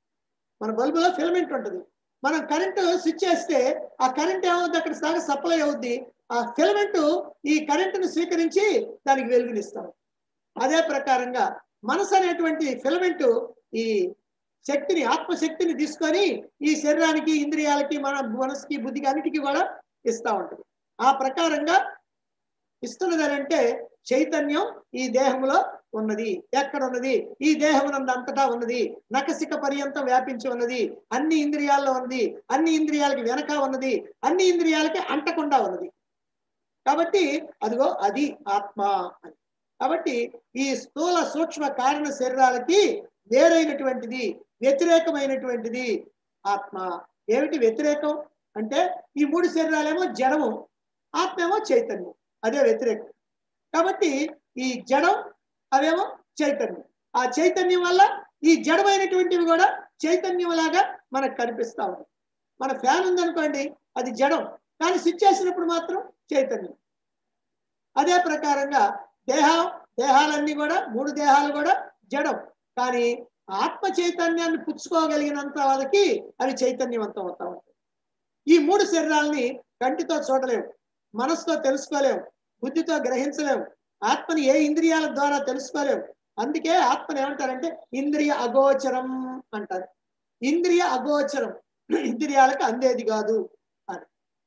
మన బల్బులో ఫిలమెంట్ ఉంటుంది మనం కరెంటు స్విచ్ చేస్తే ఆ కరెంట్ ఏమవుద్ది అక్కడ దాకా సప్లై అవుద్ది ఆ ఫిలమెంట్ ఈ కరెంటును స్వీకరించి దానికి వెలుగునిస్తాం అదే ప్రకారంగా మనసు అనేటువంటి ఫిలమెంట్ ఈ శక్తిని ఆత్మశక్తిని తీసుకొని ఈ శరీరానికి ఇంద్రియాలకి మన మనసుకి బుద్ధికి అన్నిటికీ కూడా ఇస్తా ఉంటుంది ఆ ప్రకారంగా ఇస్తున్నది అని అంటే చైతన్యం ఈ దేహంలో ఉన్నది ఎక్కడ ఉన్నది ఈ దేహమునందు అంతటా ఉన్నది నకసిక పర్యంతం వ్యాపించి ఉన్నది అన్ని ఇంద్రియాల్లో ఉన్నది అన్ని ఇంద్రియాలకి వెనక ఉన్నది అన్ని ఇంద్రియాలకి అంటకుండా ఉన్నది కాబట్టి అదిగో అది ఆత్మ అని కాబట్టి ఈ స్థూల సూక్ష్మ కారణ శరీరాలకి వేరైనటువంటిది వ్యతిరేకమైనటువంటిది ఆత్మ ఏమిటి వ్యతిరేకం అంటే ఈ మూడు శరీరాలేమో జడము ఆత్మ ఏమో చైతన్యం అదే వ్యతిరేకం కాబట్టి ఈ జడం అవేమో చైతన్యం ఆ చైతన్యం వల్ల ఈ జడమైనటువంటివి కూడా చైతన్యం లాగా మనకు కనిపిస్తా ఉంది మన ఫ్యాన్ ఉందనుకోండి అది జడం కానీ స్విచ్ చేసినప్పుడు మాత్రం చైతన్యం అదే ప్రకారంగా దేహం దేహాలన్నీ కూడా మూడు దేహాలు కూడా జడం కానీ ఆత్మ చైతన్యాన్ని పుచ్చుకోగలిగినంత వాళ్ళకి అవి చైతన్యవంతం అవుతా ఉంటాయి ఈ మూడు శరీరాల్ని కంటితో చూడలేము మనసుతో తెలుసుకోలేము బుద్ధితో గ్రహించలేము ఆత్మని ఏ ఇంద్రియాల ద్వారా తెలుసుకోలేము అందుకే ఆత్మని ఏమంటారంటే ఇంద్రియ అగోచరం అంటారు ఇంద్రియ అగోచరం ఇంద్రియాలకు అందేది కాదు అని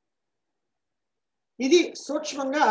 ఇది సూక్ష్మంగా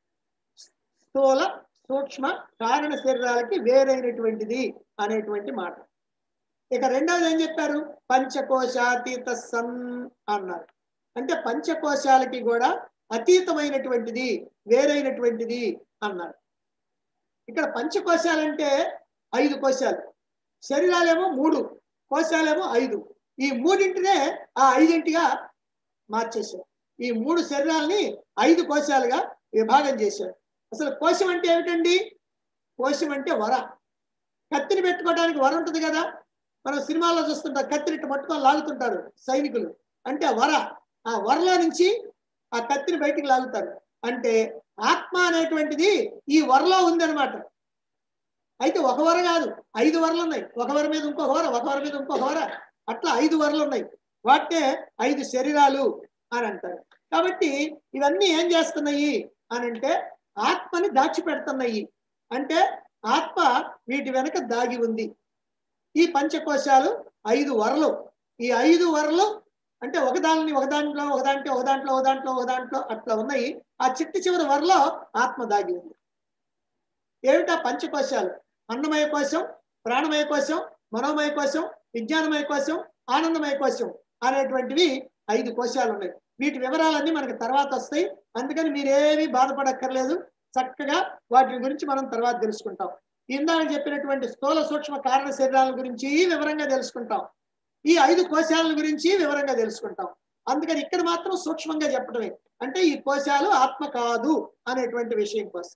స్థూల సూక్ష్మ కారణ శరీరాలకి వేరైనటువంటిది అనేటువంటి మాట ఇక రెండవది ఏం చెప్పారు పంచకోశాతీత సన్ అన్నారు అంటే పంచకోశాలకి కూడా అతీతమైనటువంటిది వేరైనటువంటిది అన్నారు ఇక్కడ పంచకోశాలంటే ఐదు కోశాలు శరీరాలేమో మూడు కోశాలేమో ఐదు ఈ మూడింటినే ఆ ఐదింటిగా మార్చేశారు ఈ మూడు శరీరాల్ని ఐదు కోశాలుగా విభాగం చేశారు అసలు కోశం అంటే ఏమిటండి కోశం అంటే వర కత్తిని పెట్టుకోవడానికి వర ఉంటుంది కదా మనం సినిమాల్లో చూస్తుంటాం కత్తిని ఇట్టు పట్టుకొని లాగుతుంటారు సైనికులు అంటే వర ఆ వరలో నుంచి ఆ కత్తిని బయటికి లాగుతారు అంటే ఆత్మ అనేటువంటిది ఈ వరలో ఉందన్నమాట అయితే ఒక వర కాదు ఐదు వరలు ఉన్నాయి ఒక వర మీద ఇంకొక వర ఒక వర మీద ఇంకొక వర అట్లా ఐదు వరలు ఉన్నాయి వాటినే ఐదు శరీరాలు అని అంటారు కాబట్టి ఇవన్నీ ఏం చేస్తున్నాయి అని అంటే ఆత్మని దాచిపెడుతున్నాయి అంటే ఆత్మ వీటి వెనక దాగి ఉంది ఈ పంచకోశాలు ఐదు వరలు ఈ ఐదు వరలు అంటే ఒక దానిని ఒక దాంట్లో ఒక దాంట్లో ఒక దాంట్లో ఒక దాంట్లో ఒక దాంట్లో అట్లా ఉన్నాయి ఆ చిట్ట చివరి వరలో ఆత్మ దాగి ఉంది ఏమిటా పంచకోశాలు అన్నమయ కోశం ప్రాణమయ కోశం మనోమయ కోశం విజ్ఞానమయ కోశం ఆనందమయ కోశం అనేటువంటివి ఐదు కోశాలు ఉన్నాయి వీటి వివరాలన్నీ మనకి తర్వాత వస్తాయి అందుకని మీరేమీ బాధపడక్కర్లేదు చక్కగా వాటి గురించి మనం తర్వాత తెలుసుకుంటాం ఇందాక చెప్పినటువంటి స్థూల సూక్ష్మ కారణ శరీరాల గురించి వివరంగా తెలుసుకుంటాం ఈ ఐదు కోశాల గురించి వివరంగా తెలుసుకుంటాం అందుకని ఇక్కడ మాత్రం సూక్ష్మంగా చెప్పడమే అంటే ఈ కోశాలు ఆత్మ కాదు అనేటువంటి విషయం కోసం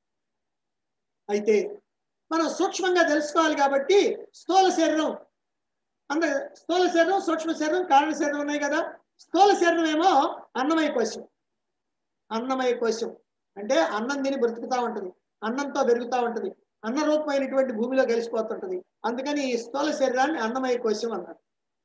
అయితే మనం సూక్ష్మంగా తెలుసుకోవాలి కాబట్టి స్థూల శరీరం అంటే స్థూల శరీరం సూక్ష్మ శరీరం కారణ శరీరం ఉన్నాయి కదా స్థూల శరీరం ఏమో అన్నమయ కోశం అన్నమయ కోశం అంటే అన్నం తిని బ్రతుకుతా ఉంటది అన్నంతో పెరుగుతూ ఉంటది అన్న రూపమైనటువంటి భూమిలో కలిసిపోతుంటది అందుకని ఈ స్థూల శరీరాన్ని అన్నమయ కోశం అన్నారు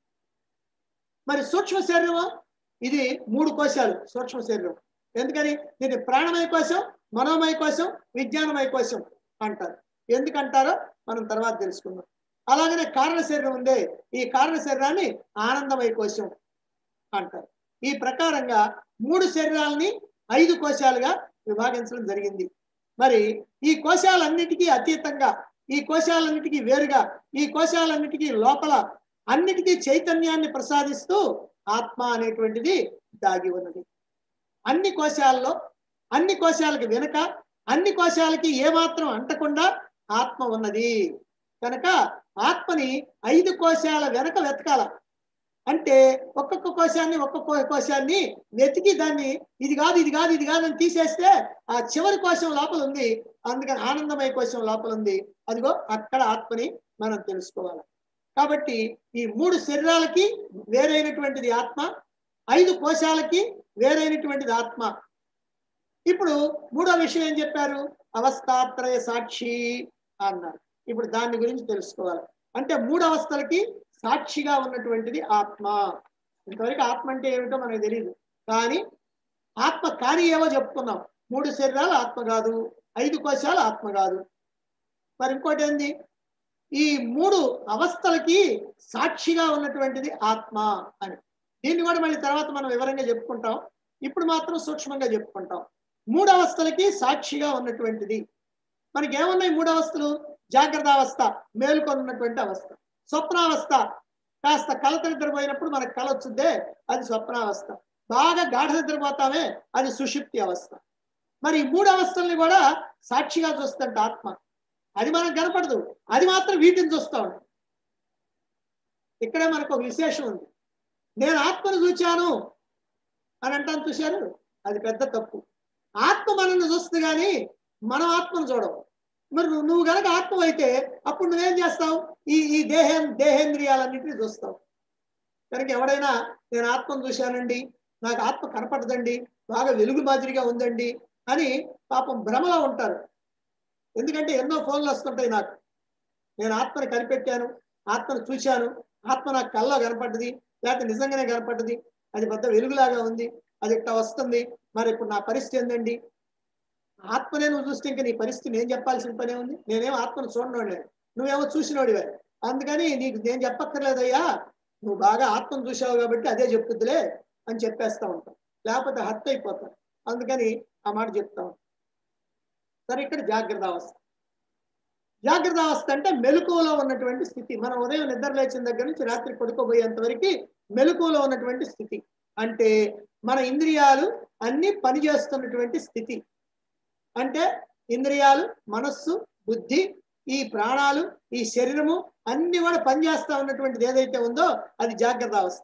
మరి సూక్ష్మ శరీరం ఇది మూడు కోశాలు సూక్ష్మ శరీరం ఎందుకని దీన్ని ప్రాణమయ కోశం మనోమయ కోశం విజ్ఞానమయ కోశం అంటారు ఎందుకంటారో మనం తర్వాత తెలుసుకుందాం అలాగనే కారణ శరీరం ఉందే ఈ కారణ శరీరాన్ని ఆనందమయ కోశం అంటారు ఈ ప్రకారంగా మూడు శరీరాలని ఐదు కోశాలుగా విభాగించడం జరిగింది మరి ఈ కోశాలన్నిటికీ అతీతంగా ఈ కోశాలన్నిటికీ వేరుగా ఈ కోశాలన్నిటికీ లోపల అన్నిటికీ చైతన్యాన్ని ప్రసాదిస్తూ ఆత్మ అనేటువంటిది దాగి ఉన్నది అన్ని కోశాల్లో అన్ని కోశాలకి వెనుక అన్ని కోశాలకి ఏమాత్రం అంటకుండా ఆత్మ ఉన్నది కనుక ఆత్మని ఐదు కోశాల వెనక వెతకాల అంటే ఒక్కొక్క కోశాన్ని ఒక్కొక్క కోశాన్ని వెతికి దాన్ని ఇది కాదు ఇది కాదు ఇది కాదు అని తీసేస్తే ఆ చివరి కోశం లోపల ఉంది అందుకని ఆనందమయ కోశం లోపల ఉంది అదిగో అక్కడ ఆత్మని మనం తెలుసుకోవాలి కాబట్టి ఈ మూడు శరీరాలకి వేరైనటువంటిది ఆత్మ ఐదు కోశాలకి వేరైనటువంటిది ఆత్మ ఇప్పుడు మూడో విషయం ఏం చెప్పారు అవస్థాత్రయ సాక్షి అన్నారు ఇప్పుడు దాని గురించి తెలుసుకోవాలి అంటే మూడు అవస్థలకి సాక్షిగా ఉన్నటువంటిది ఆత్మ ఇంతవరకు ఆత్మ అంటే ఏమిటో మనకు తెలియదు కానీ ఆత్మ కానీ ఏవో చెప్పుకున్నాం మూడు శరీరాలు ఆత్మ కాదు ఐదు కోశాలు ఆత్మ కాదు మరి ఇంకోటి ఏంది ఈ మూడు అవస్థలకి సాక్షిగా ఉన్నటువంటిది ఆత్మ అని దీన్ని కూడా మళ్ళీ తర్వాత మనం వివరంగా చెప్పుకుంటాం ఇప్పుడు మాత్రం సూక్ష్మంగా చెప్పుకుంటాం మూడు అవస్థలకి సాక్షిగా ఉన్నటువంటిది మనకి ఏమున్నాయి మూడు అవస్థలు జాగ్రత్త అవస్థ మేలుకొన్నటువంటి అవస్థ స్వప్నావస్థ కాస్త కలత నిద్రపోయినప్పుడు మనకు కల వచ్చిందే అది స్వప్నావస్థ బాగా గాఢ నిద్రపోతామే అది సుషుప్తి అవస్థ మరి ఈ మూడు అవస్థల్ని కూడా సాక్షిగా చూస్తుంట ఆత్మ అది మనకు కనపడదు అది మాత్రం వీటిని చూస్తా ఉంటుంది ఇక్కడే మనకు ఒక విశేషం ఉంది నేను ఆత్మను చూచాను అని అంటాను చూశారు అది పెద్ద తప్పు ఆత్మ మనల్ని చూస్తుంది కానీ మనం ఆత్మను చూడవు మరి నువ్వు- నువ్వు గనక ఆత్మ అయితే అప్పుడు నువ్వేం చేస్తావు ఈ ఈ దేహం దేహేంద్రియాలన్నింటినీ చూస్తావు కనుక ఎవడైనా నేను ఆత్మను చూశానండి నాకు ఆత్మ కనపడదండి బాగా వెలుగు మాదిరిగా ఉందండి అని పాపం భ్రమలో ఉంటారు ఎందుకంటే ఎన్నో ఫోన్లు వస్తుంటాయి నాకు నేను ఆత్మను కనిపెట్టాను ఆత్మను చూశాను ఆత్మ నాకు కల్లో కనపడ్డది లేకపోతే నిజంగానే కనపడ్డది అది పెద్ద వెలుగులాగా ఉంది అది ఇట్లా వస్తుంది మరి ఇప్పుడు నా పరిస్థితి ఏందండి ఆత్మనే నువ్వు చూస్తే ఇంకా నీ పరిస్థితి నేను చెప్పాల్సిన పనే ఉంది నేనేం ఆత్మను చూడనోడలేదు నువ్వేమో చూసినోడివే అందుకని నీకు నేను చెప్పక్కర్లేదయ్యా నువ్వు బాగా ఆత్మను చూసావు కాబట్టి అదే చెప్పుద్దులే అని చెప్పేస్తా ఉంటాం లేకపోతే హత్య అయిపోతాం అందుకని ఆ మాట చెప్తాం సరే ఇక్కడ జాగ్రత్త అవస్థ జాగ్రత్త అవస్థ అంటే మెలకువలో ఉన్నటువంటి స్థితి మనం ఉదయం నిద్ర లేచిన దగ్గర నుంచి రాత్రి పడుకోబోయేంత వరకు మెలకువలో ఉన్నటువంటి స్థితి అంటే మన ఇంద్రియాలు అన్ని పనిచేస్తున్నటువంటి స్థితి అంటే ఇంద్రియాలు మనస్సు బుద్ధి ఈ ప్రాణాలు ఈ శరీరము అన్ని కూడా పనిచేస్తా ఉన్నటువంటిది ఏదైతే ఉందో అది జాగ్రత్త అవస్థ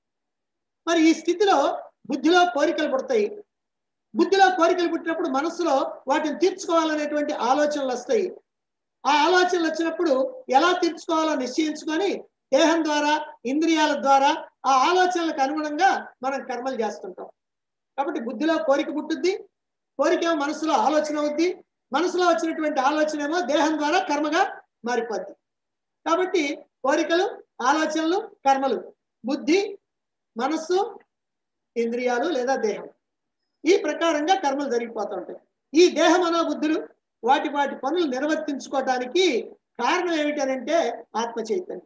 మరి ఈ స్థితిలో బుద్ధిలో కోరికలు పుడతాయి బుద్ధిలో కోరికలు పుట్టినప్పుడు మనస్సులో వాటిని తీర్చుకోవాలనేటువంటి ఆలోచనలు వస్తాయి ఆ ఆలోచనలు వచ్చినప్పుడు ఎలా తీర్చుకోవాలో నిశ్చయించుకొని దేహం ద్వారా ఇంద్రియాల ద్వారా ఆ ఆలోచనలకు అనుగుణంగా మనం కర్మలు చేస్తుంటాం కాబట్టి బుద్ధిలో కోరిక పుట్టుద్ది కోరిక ఏమో మనసులో ఆలోచన అవుద్ది మనసులో వచ్చినటువంటి ఆలోచన ఏమో దేహం ద్వారా కర్మగా మారిపోద్ది కాబట్టి కోరికలు ఆలోచనలు కర్మలు బుద్ధి మనస్సు ఇంద్రియాలు లేదా దేహం ఈ ప్రకారంగా కర్మలు జరిగిపోతూ ఉంటాయి ఈ దేహ మనోబుద్ధులు వాటి వాటి పనులు నిర్వర్తించుకోవటానికి కారణం ఏమిటనంటే ఆత్మ చైతన్యం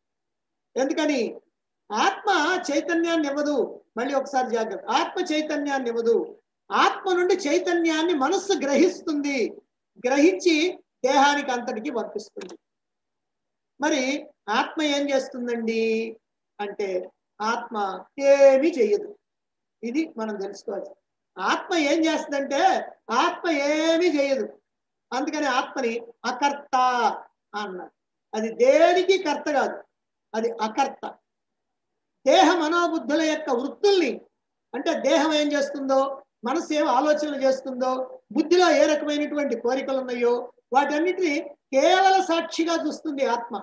ఎందుకని ఆత్మ చైతన్యాన్ని ఇవ్వదు మళ్ళీ ఒకసారి జాగ్రత్త ఆత్మ చైతన్యాన్ని ఇవ్వదు ఆత్మ నుండి చైతన్యాన్ని మనస్సు గ్రహిస్తుంది గ్రహించి దేహానికి అంతటికి వర్తిస్తుంది మరి ఆత్మ ఏం చేస్తుందండి అంటే ఆత్మ ఏమీ చెయ్యదు ఇది మనం తెలుసుకోవాలి ఆత్మ ఏం చేస్తుందంటే ఆత్మ ఏమీ చేయదు అందుకని ఆత్మని అకర్త అన్నారు అది దేనికి కర్త కాదు అది అకర్త దేహ మనోబుద్ధుల యొక్క వృత్తుల్ని అంటే దేహం ఏం చేస్తుందో మనసు ఏం ఆలోచనలు చేస్తుందో బుద్ధిలో ఏ రకమైనటువంటి కోరికలు ఉన్నాయో వాటన్నిటిని కేవల సాక్షిగా చూస్తుంది ఆత్మ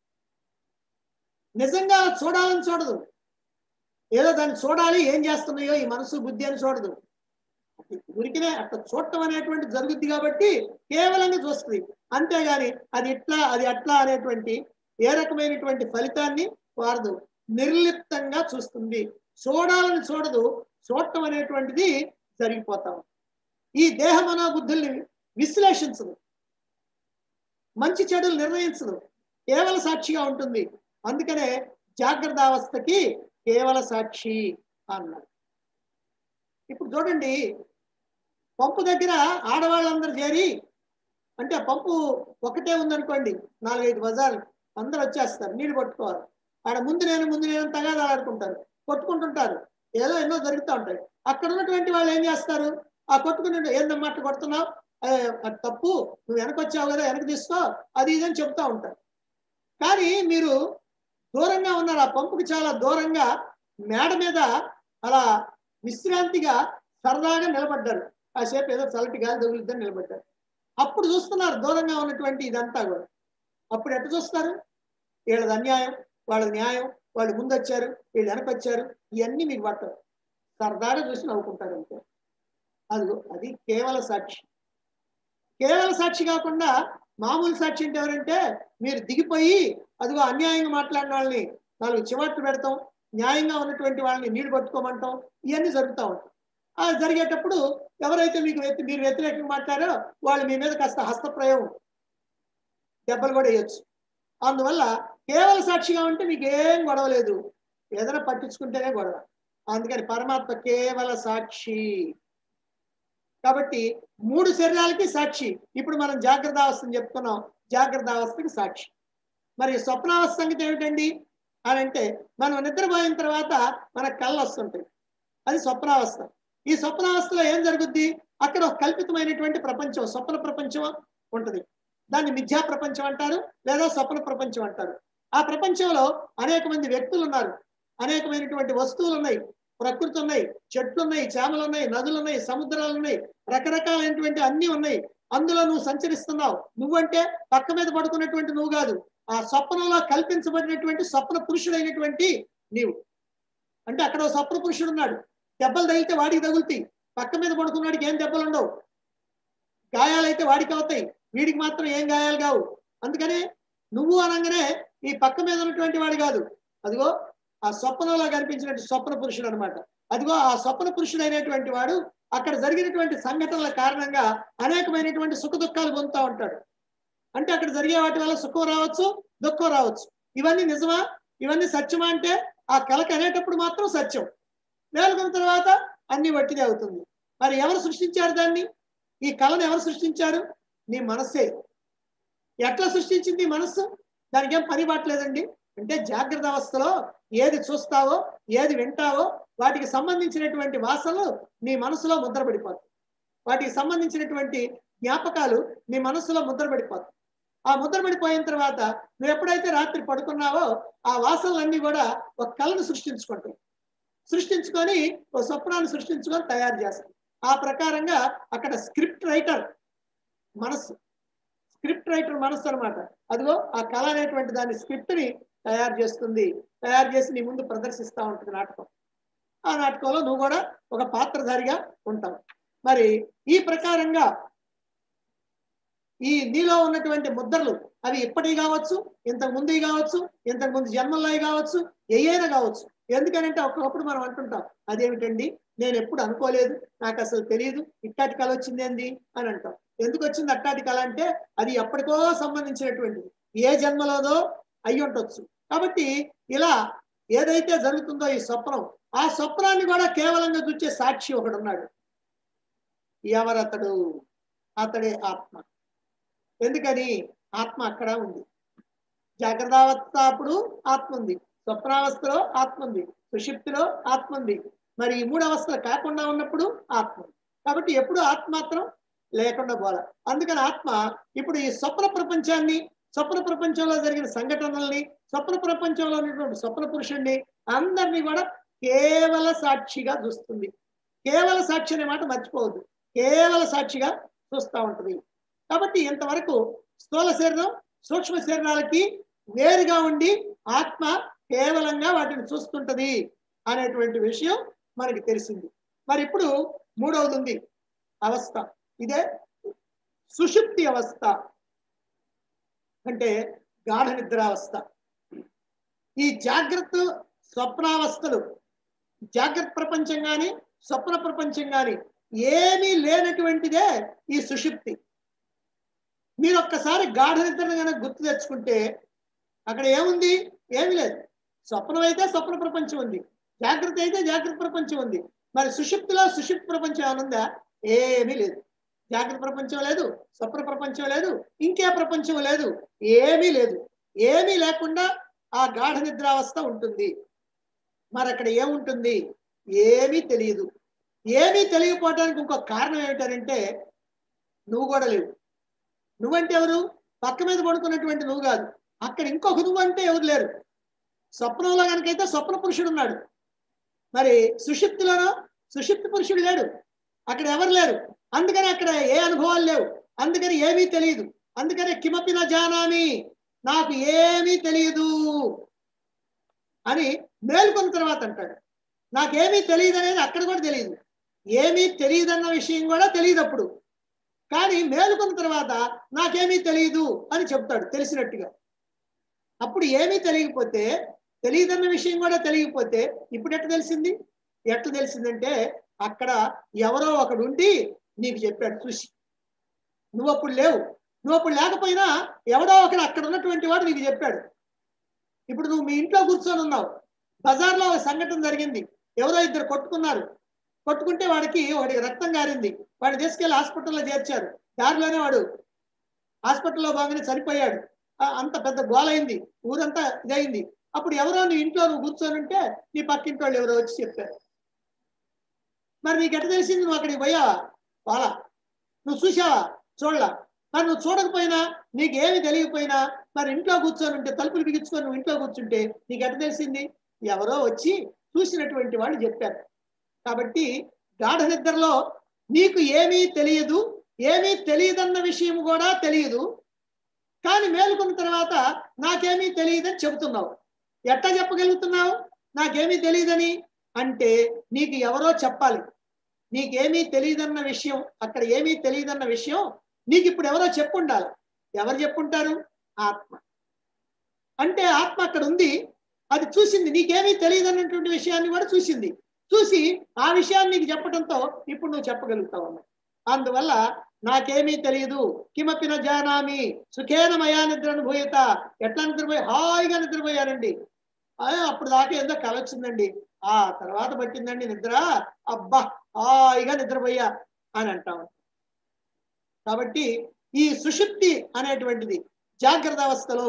నిజంగా చూడాలని చూడదు ఏదో దాన్ని చూడాలి ఏం చేస్తున్నాయో ఈ మనసు బుద్ధి అని చూడదు ఉరికినే అట్లా చూడటం అనేటువంటి జరుగుద్ది కాబట్టి కేవలంగా చూస్తుంది అంతేగాని అది ఇట్లా అది అట్లా అనేటువంటి ఏ రకమైనటువంటి ఫలితాన్ని వారదు నిర్లిప్తంగా చూస్తుంది చూడాలని చూడదు చూడటం అనేటువంటిది జరిగిపోతాం ఈ దేహ మనోబుద్ధుల్ని విశ్లేషించదు మంచి చెడులు నిర్ణయించదు కేవల సాక్షిగా ఉంటుంది అందుకనే జాగ్రత్త అవస్థకి కేవల సాక్షి అన్నారు ఇప్పుడు చూడండి పంపు దగ్గర ఆడవాళ్ళందరూ చేరి అంటే పంపు ఒకటే ఉందనుకోండి నాలుగైదు బజార్లు అందరు వచ్చేస్తారు నీళ్ళు పట్టుకోవాలి ఆడ ముందు నేను ముందు నేను తగాదాలు ఆడుకుంటారు కొట్టుకుంటుంటారు ఏదో ఎన్నో జరుగుతూ ఉంటాయి అక్కడ ఉన్నటువంటి వాళ్ళు ఏం చేస్తారు ఆ కొట్టుకుని ఏందమ్మా అట్లా కొడుతున్నావు అది తప్పు నువ్వు వెనక వచ్చావు కదా వెనక తీసుకో అది ఇది అని చెప్తా ఉంటారు కానీ మీరు దూరంగా ఉన్నారు ఆ పంపుకి చాలా దూరంగా మేడ మీద అలా విశ్రాంతిగా సరదాగా నిలబడ్డారు కాసేపు ఏదో చల్లటి గాలి తగులుద్దని నిలబడ్డారు అప్పుడు చూస్తున్నారు దూరంగా ఉన్నటువంటి ఇదంతా కూడా అప్పుడు ఎట్లా చూస్తారు వీళ్ళది అన్యాయం వాళ్ళది న్యాయం వాళ్ళు ముందు వచ్చారు వీళ్ళు వెనక వచ్చారు ఇవన్నీ మీకు పట్టరు సరదాగా చూసి నవ్వుకుంటారు అంతే అది అది కేవల సాక్షి కేవల సాక్షి కాకుండా మామూలు సాక్షి అంటే ఎవరంటే మీరు దిగిపోయి అదిగో అన్యాయంగా మాట్లాడిన వాళ్ళని నాలుగు చివాట్లు పెడతాం న్యాయంగా ఉన్నటువంటి వాళ్ళని నీళ్లు పట్టుకోమంటాం ఇవన్నీ జరుగుతూ ఉంటాయి ఆ జరిగేటప్పుడు ఎవరైతే మీకు వ్యతి- మీరు వ్యతిరేకంగా మాట్లాడారో వాళ్ళు మీ మీద కాస్త హస్తప్రయోగం దెబ్బలు కూడా వేయొచ్చు అందువల్ల కేవల సాక్షిగా ఉంటే మీకు ఏం గొడవ లేదు ఏదైనా పట్టించుకుంటేనే గొడవ అందుకని పరమాత్మ కేవల సాక్షి కాబట్టి మూడు శరీరాలకి సాక్షి ఇప్పుడు మనం జాగ్రత్త అవస్థని చెప్పుకున్నాం జాగ్రత్త అవస్థకి సాక్షి మరి స్వప్నావస్థ సంగతి ఏమిటండి అని అంటే మనం నిద్రపోయిన తర్వాత మన కళ్ళు వస్తుంటాయి అది స్వప్నావస్థ ఈ స్వప్నావస్థలో ఏం జరుగుద్ది అక్కడ ఒక కల్పితమైనటువంటి ప్రపంచం స్వప్న ప్రపంచం ఉంటది దాన్ని మిథ్యా ప్రపంచం అంటారు లేదా స్వప్న ప్రపంచం అంటారు ఆ ప్రపంచంలో అనేక మంది వ్యక్తులు ఉన్నారు అనేకమైనటువంటి వస్తువులు ఉన్నాయి ప్రకృతి ఉన్నాయి చెట్లు ఉన్నాయి చేమలు ఉన్నాయి నదులు ఉన్నాయి సముద్రాలు ఉన్నాయి రకరకాలైనటువంటి అన్ని ఉన్నాయి అందులో నువ్వు సంచరిస్తున్నావు నువ్వంటే పక్క మీద పడుకున్నటువంటి నువ్వు కాదు ఆ స్వప్నంలో కల్పించబడినటువంటి స్వప్న పురుషుడైనటువంటి నీవు అంటే అక్కడ ఓ స్వప్న పురుషుడు ఉన్నాడు దెబ్బలు తగిలితే వాడికి తగులుతాయి పక్క మీద పడుకున్నాడికి ఏం దెబ్బలు ఉండవు గాయాలైతే వాడికి అవుతాయి వీడికి మాత్రం ఏం గాయాలు కావు అందుకనే నువ్వు అనగానే ఈ పక్క మీద ఉన్నటువంటి వాడు కాదు అదిగో ఆ స్వప్నంలో కనిపించినట్టు స్వప్న పురుషుడు అనమాట అదిగో ఆ స్వప్న పురుషుడు అయినటువంటి వాడు అక్కడ జరిగినటువంటి సంఘటనల కారణంగా అనేకమైనటువంటి సుఖ దుఃఖాలు పొందుతూ ఉంటాడు అంటే అక్కడ జరిగే వాటి వల్ల సుఖం రావచ్చు దుఃఖం రావచ్చు ఇవన్నీ నిజమా ఇవన్నీ సత్యమా అంటే ఆ కళకి అనేటప్పుడు మాత్రం సత్యం మేలుకున్న తర్వాత అన్ని వట్టిదే అవుతుంది మరి ఎవరు సృష్టించారు దాన్ని ఈ కళను ఎవరు సృష్టించారు నీ మనస్సే ఎట్లా సృష్టించింది ఈ మనస్సు దానికి ఏం పని పట్టలేదండి అంటే జాగ్రత్త అవస్థలో ఏది చూస్తావో ఏది వింటావో వాటికి సంబంధించినటువంటి వాసనలు నీ మనసులో ముద్రపడిపోతాయి వాటికి సంబంధించినటువంటి జ్ఞాపకాలు నీ మనసులో ముద్రపడిపోతాయి ఆ ముద్రపడిపోయిన తర్వాత నువ్వు ఎప్పుడైతే రాత్రి పడుకున్నావో ఆ వాసనలన్నీ కూడా ఒక కళను సృష్టించుకుంటాయి సృష్టించుకొని ఒక స్వప్నాన్ని సృష్టించుకొని తయారు చేస్తాయి ఆ ప్రకారంగా అక్కడ స్క్రిప్ట్ రైటర్ మనస్సు స్క్రిప్ట్ రైటర్ మనస్సు అనమాట అదిగో ఆ కళ అనేటువంటి దాని స్క్రిప్ట్ ని తయారు చేస్తుంది తయారు చేసి నీ ముందు ప్రదర్శిస్తూ ఉంటుంది నాటకం ఆ నాటకంలో నువ్వు కూడా ఒక పాత్రధారిగా ఉంటావు మరి ఈ ప్రకారంగా ఈ నీలో ఉన్నటువంటి ముద్రలు అవి ఇప్పటివి కావచ్చు ఇంతకు ముందు కావచ్చు ఇంతకు ముందు జన్మల్లో కావచ్చు ఏయైనా కావచ్చు ఎందుకనంటే ఒక్కొక్కప్పుడు మనం అంటుంటాం అదేమిటండి నేను ఎప్పుడు అనుకోలేదు నాకు అసలు తెలియదు ఇట్టాటి కళ వచ్చింది ఏంది అని అంటాం ఎందుకు వచ్చింది అట్టాటి కళ అంటే అది ఎప్పటికో సంబంధించినటువంటిది ఏ జన్మలోదో అయి ఉండొచ్చు కాబట్టి ఇలా ఏదైతే జరుగుతుందో ఈ స్వప్నం ఆ స్వప్నాన్ని కూడా కేవలంగా చూచే సాక్షి ఒకడు ఉన్నాడు ఎవరతడు అతడే ఆత్మ ఎందుకని ఆత్మ అక్కడ ఉంది జాగ్రత్తావస్థ అప్పుడు ఆత్మ ఉంది స్వప్నావస్థలో ఆత్మ ఉంది సుషిప్తిలో ఆత్మ ఉంది మరి ఈ మూడు అవస్థలు కాకుండా ఉన్నప్పుడు ఆత్మ ఉంది. కాబట్టి ఎప్పుడు ఆత్మ మాత్రం లేకుండా పోల అందుకని ఆత్మ ఇప్పుడు ఈ స్వప్న ప్రపంచాన్ని స్వప్న ప్రపంచంలో జరిగిన సంఘటనల్ని స్వప్న ప్రపంచంలో ఉన్నటువంటి స్వప్న పురుషుణ్ణి అందరినీ కూడా కేవల సాక్షిగా చూస్తుంది కేవల సాక్షి అనే మాట మర్చిపోవద్దు కేవల సాక్షిగా చూస్తూ ఉంటుంది కాబట్టి ఇంతవరకు స్థూల శరీరం సూక్ష్మ శరీరాలకి వేరుగా ఉండి ఆత్మ కేవలంగా వాటిని చూస్తుంటది అనేటువంటి విషయం మనకి తెలిసింది మరి ఇప్పుడు మూడవది ఉంది అవస్థ ఇదే సుషుప్తి అవస్థ అంటే గాఢ నిద్రావస్థ ఈ జాగ్రత్త స్వప్నావస్థలు జాగ్రత్త ప్రపంచం కానీ స్వప్న ప్రపంచం కానీ ఏమీ లేనటువంటిదే ఈ సుషుప్తి మీరు ఒక్కసారి గాఢ నిద్రను కనుక గుర్తు తెచ్చుకుంటే అక్కడ ఏముంది ఏమి లేదు స్వప్నం అయితే స్వప్న ప్రపంచం ఉంది జాగ్రత్త అయితే జాగ్రత్త ప్రపంచం ఉంది మరి సుషుప్తిలో సుషుప్తి ప్రపంచం ఏమైనా ఉందా ఏమీ లేదు జాగ్రత్త ప్రపంచం లేదు స్వప్న ప్రపంచం లేదు ఇంకే ప్రపంచం లేదు ఏమీ లేదు ఏమీ లేకుండా ఆ గాఢ నిద్రావస్థ ఉంటుంది మరి అక్కడ ఏముంటుంది ఏమీ తెలియదు ఏమీ తెలియకపోవడానికి ఇంకొక కారణం ఏమిటంటే నువ్వు కూడా లేవు నువ్వంటే ఎవరు పక్క మీద పడుకున్నటువంటి నువ్వు కాదు అక్కడ ఇంకొక నువ్వు అంటే ఎవరు లేరు స్వప్నంలో కనుకైతే స్వప్న పురుషుడు ఉన్నాడు మరి సుషిప్తిలోనో సుషిప్తి పురుషుడు లేడు అక్కడ ఎవరు లేరు అందుకని అక్కడ ఏ అనుభవాలు లేవు అందుకని ఏమీ తెలియదు అందుకని కిమపి నా జానామి నాకు ఏమీ తెలియదు అని మేల్కొన్న తర్వాత అంటాడు నాకేమీ తెలియదు అనేది అక్కడ కూడా తెలియదు ఏమీ తెలియదన్న విషయం కూడా తెలియదు అప్పుడు కానీ మేలుకున్న తర్వాత నాకేమీ తెలియదు అని చెప్తాడు తెలిసినట్టుగా అప్పుడు ఏమీ తెలియకపోతే తెలియదన్న విషయం కూడా తెలియకపోతే ఇప్పుడు ఎట్లా తెలిసింది ఎట్లా తెలిసిందంటే అక్కడ ఎవరో ఒకడు ఉండి నీకు చెప్పాడు చూసి నువ్వు అప్పుడు లేవు నువ్వు అప్పుడు లేకపోయినా ఎవడో ఒకడు అక్కడ ఉన్నటువంటి వాడు నీకు చెప్పాడు ఇప్పుడు నువ్వు మీ ఇంట్లో కూర్చొని ఉన్నావు బజార్లో ఒక సంఘటన జరిగింది ఎవరో ఇద్దరు కొట్టుకున్నారు కొట్టుకుంటే వాడికి వాడికి రక్తం గారింది వాడిని తీసుకెళ్లి హాస్పిటల్లో చేర్చారు దారిలోనే వాడు హాస్పిటల్లో బాగానే చనిపోయాడు ఆ, అంత పెద్ద గోలైంది ఊరంతా ఇదైంది అప్పుడు ఎవరో నీ ఇంట్లో నువ్వు కూర్చొని ఉంటే నీ పక్కింటి వాళ్ళు ఎవరో వచ్చి చెప్పారు మరి నీకు ఎట్ట తెలిసింది నువ్వు అక్కడికి పోయావా పోలా నువ్వు చూసావా చూడలా మరి నువ్వు చూడకపోయినా నీకు ఏమి తెలియకపోయినా మరి ఇంట్లో కూర్చొని ఉంటే తలుపులు బిగించుకొని నువ్వు ఇంట్లో కూర్చుంటే నీకు ఎట్ట తెలిసింది ఎవరో వచ్చి చూసినటువంటి వాళ్ళు చెప్పారు కాబట్టి గాఢ నిద్రలో నీకు ఏమీ తెలియదు ఏమీ తెలియదన్న విషయం కూడా తెలియదు కానీ మేలుకున్న తర్వాత నాకేమీ తెలియదని చెబుతున్నావు ఎట్లా చెప్పగలుగుతున్నావు నాకేమీ తెలియదని అంటే నీకు ఎవరో చెప్పాలి నీకేమీ తెలియదన్న విషయం అక్కడ ఏమీ తెలియదన్న విషయం నీకు ఇప్పుడు ఎవరో చెప్పుండాలి ఎవరు చెప్పుంటారు ఆత్మ అంటే ఆత్మ అక్కడ ఉంది అది చూసింది నీకేమీ తెలియదన్నటువంటి విషయాన్ని కూడా చూసింది చూసి ఆ విషయాన్ని నీకు చెప్పడంతో ఇప్పుడు నువ్వు చెప్పగలుగుతావు అన్నమాట అందువల్ల నాకేమీ తెలియదు కిమపి న జానామి సుఖేన మయా నిద్ర అనుభూయత ఎట్లా నిద్రపోయి హాయిగా నిద్రపోయారండి ఆ, అప్పుడు దాకా ఏదో కల వచ్చిందండి ఆ తర్వాత పట్టిందండి నిద్ర అబ్బా హాయిగా నిద్రపోయా అని అంటాం కాబట్టి ఈ సుషుప్తి అనేటువంటిది జాగ్రత్త అవస్థలో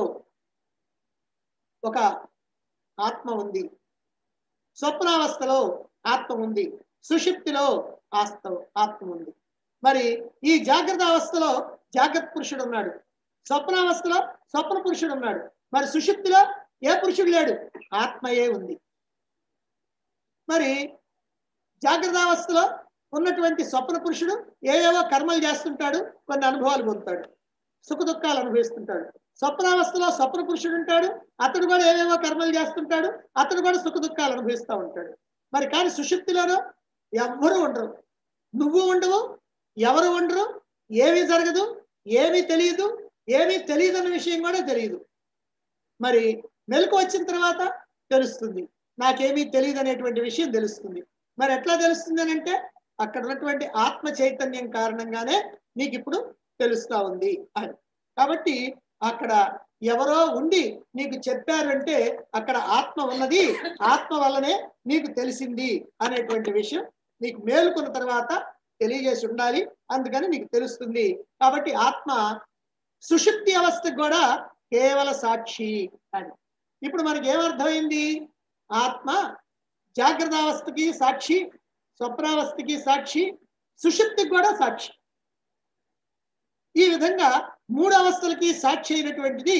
ఒక ఆత్మ ఉంది స్వప్నావస్థలో ఆత్మ ఉంది సుషుప్తిలో ఆస్త ఆత్మ ఉంది మరి ఈ జాగ్రత్త అవస్థలో జాగ్రత్త పురుషుడు ఉన్నాడు స్వప్నావస్థలో స్వప్న పురుషుడు ఉన్నాడు మరి సుషుప్తిలో ఏ పురుషుడు లేడు ఆత్మయే ఉంది మరి జాగ్రత్త అవస్థలో ఉన్నటువంటి స్వప్న పురుషుడు ఏవేవో కర్మలు చేస్తుంటాడు కొన్ని అనుభవాలు పొందుతాడు సుఖ దుఃఖాలు అనుభవిస్తుంటాడు స్వప్నావస్థలో స్వప్న పురుషుడు ఉంటాడు అతడు కూడా ఏవేవో కర్మలు చేస్తుంటాడు అతడు కూడా సుఖ దుఃఖాలు అనుభవిస్తూ ఉంటాడు మరి కానీ సుషుప్తిలోనో ఎవ్వరూ ఉండరు నువ్వు ఉండవు ఎవరు ఉండరు ఏమీ జరగదు ఏమీ తెలియదు ఏమీ తెలియదన్న విషయం కూడా తెలియదు మరి మెలకు వచ్చిన తర్వాత తెలుస్తుంది నాకేమీ తెలియదు అనేటువంటి విషయం తెలుస్తుంది మరి ఎట్లా తెలుస్తుంది అని అంటే అక్కడ ఉన్నటువంటి ఆత్మ చైతన్యం కారణంగానే నీకు ఇప్పుడు తెలుస్తా ఉంది అని కాబట్టి అక్కడ ఎవరో ఉండి నీకు చెప్పారంటే అక్కడ ఆత్మ ఉన్నది ఆత్మ వల్లనే నీకు తెలిసింది అనేటువంటి విషయం నీకు మేలుకున్న తర్వాత తెలియజేసి ఉండాలి అందుకని నీకు తెలుస్తుంది కాబట్టి ఆత్మ సుషుప్తి అవస్థకు కూడా కేవల సాక్షి అని ఇప్పుడు మనకి ఏమర్థమైంది ఆత్మ జాగ్రత్త అవస్థకి సాక్షి స్వప్నావస్థకి సాక్షి సుషుప్తికి కూడా సాక్షి ఈ విధంగా మూడు అవస్థలకి సాక్షి అయినటువంటిది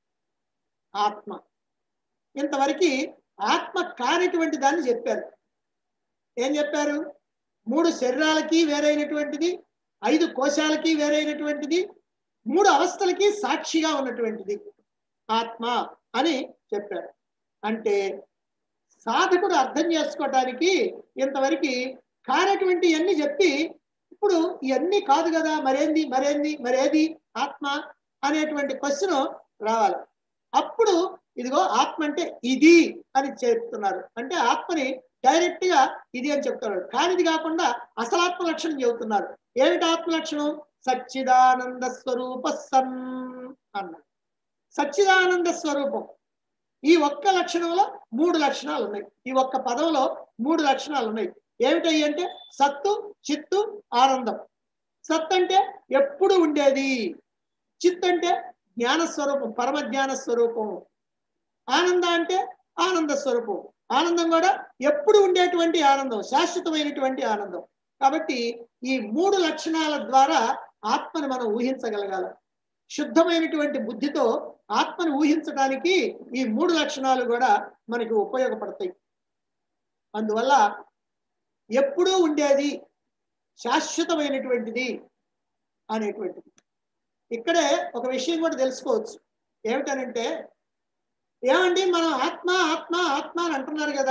ఆత్మ ఇంతవరకు ఆత్మ కానిటువంటి దాన్ని చెప్పారు ఏం చెప్పారు మూడు శరీరాలకి వేరైనటువంటిది ఐదు కోశాలకి వేరైనటువంటిది మూడు అవస్థలకి సాక్షిగా ఉన్నటువంటిది ఆత్మ అని చెప్పారు అంటే సాధకుడు అర్థం చేసుకోవటానికి ఇంతవరకు కానటువంటి అన్ని చెప్పి ఇప్పుడు ఇవన్నీ కాదు కదా మరేంది మరేంది మరేది ఆత్మ అనేటువంటి క్వశ్చన్ రావాలి అప్పుడు ఇదిగో ఆత్మ అంటే ఇది అని చెప్తున్నారు అంటే ఆత్మని డైరెక్ట్ గా ఇది అని చెప్తున్నారు కానీ ఇది కాకుండా అసలు ఆత్మ లక్షణం చెబుతున్నారు ఏమిటి ఆత్మ లక్షణం సచ్చిదానంద స్వరూప సన్ అన్నారు సచ్చిదానంద స్వరూపం ఈ ఒక్క లక్షణంలో మూడు లక్షణాలు ఉన్నాయి ఈ ఒక్క పదంలో మూడు లక్షణాలు ఉన్నాయి ఏమిటవి అంటే సత్తు చిత్తు ఆనందం సత్ అంటే ఎప్పుడు ఉండేది చిత్ అంటే జ్ఞాన స్వరూపం పరమ జ్ఞాన స్వరూపం ఆనంద అంటే ఆనంద స్వరూపం ఆనందం కూడా ఎప్పుడు ఉండేటువంటి ఆనందం శాశ్వతమైనటువంటి ఆనందం కాబట్టి ఈ మూడు లక్షణాల ద్వారా ఆత్మను మనం ఊహించగలగాల శుద్ధమైనటువంటి బుద్ధితో ఆత్మను ఊహించడానికి ఈ మూడు లక్షణాలు కూడా మనకి ఉపయోగపడతాయి అందువల్ల ఎప్పుడూ ఉండేది శాశ్వతమైనటువంటిది అనేటువంటిది ఇక్కడే ఒక విషయం కూడా తెలుసుకోవచ్చు ఏమిటనంటే ఏమండి మనం ఆత్మ ఆత్మ ఆత్మ అని అంటున్నారు కదా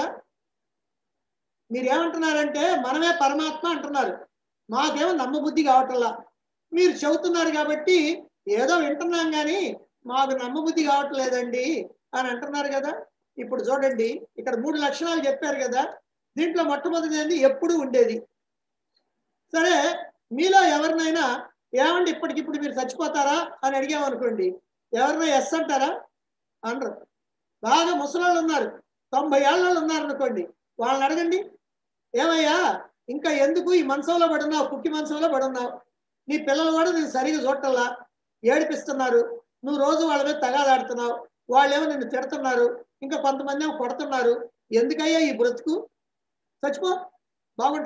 మీరు ఏమంటున్నారంటే మనమే పరమాత్మ అంటున్నారు మాకేమో నమ్మబుద్ధి కావటంలా మీరు చెబుతున్నారు కాబట్టి ఏదో వింటున్నాం కానీ మాకు నమ్మబుద్ధి కావట్లేదండి అని అంటున్నారు కదా ఇప్పుడు చూడండి ఇక్కడ మూడు లక్షణాలు చెప్పారు కదా దీంట్లో మొట్టమొదటిది ఏంది ఎప్పుడు ఉండేది సరే మీలో ఎవరినైనా ఏమండి ఇప్పటికిప్పుడు మీరు చచ్చిపోతారా అని అడిగామనుకోండి ఎవరినైనా ఎస్ అంటారా అనరు బాగా ముసలాళ్ళు ఉన్నారు తొంభై ఏళ్ళ ఉన్నారు అనుకోండి వాళ్ళని అడగండి ఏమయ్యా ఇంకా ఎందుకు ఈ మనసంలో పడున్నావు కుక్కి మనసంలో పడున్నావు నీ పిల్లలు కూడా నేను సరిగా చూడటల్లా ఏడిపిస్తున్నారు నువ్వు రోజు వాళ్ళ మీద తగాదాడుతున్నావు వాళ్ళేమో నిన్ను తిడుతున్నారు ఇంకా కొంతమంది ఏమో కొడుతున్నారు ఎందుకయ్యా ఈ బ్రతుకు చచ్చిపో బాగుంటుంది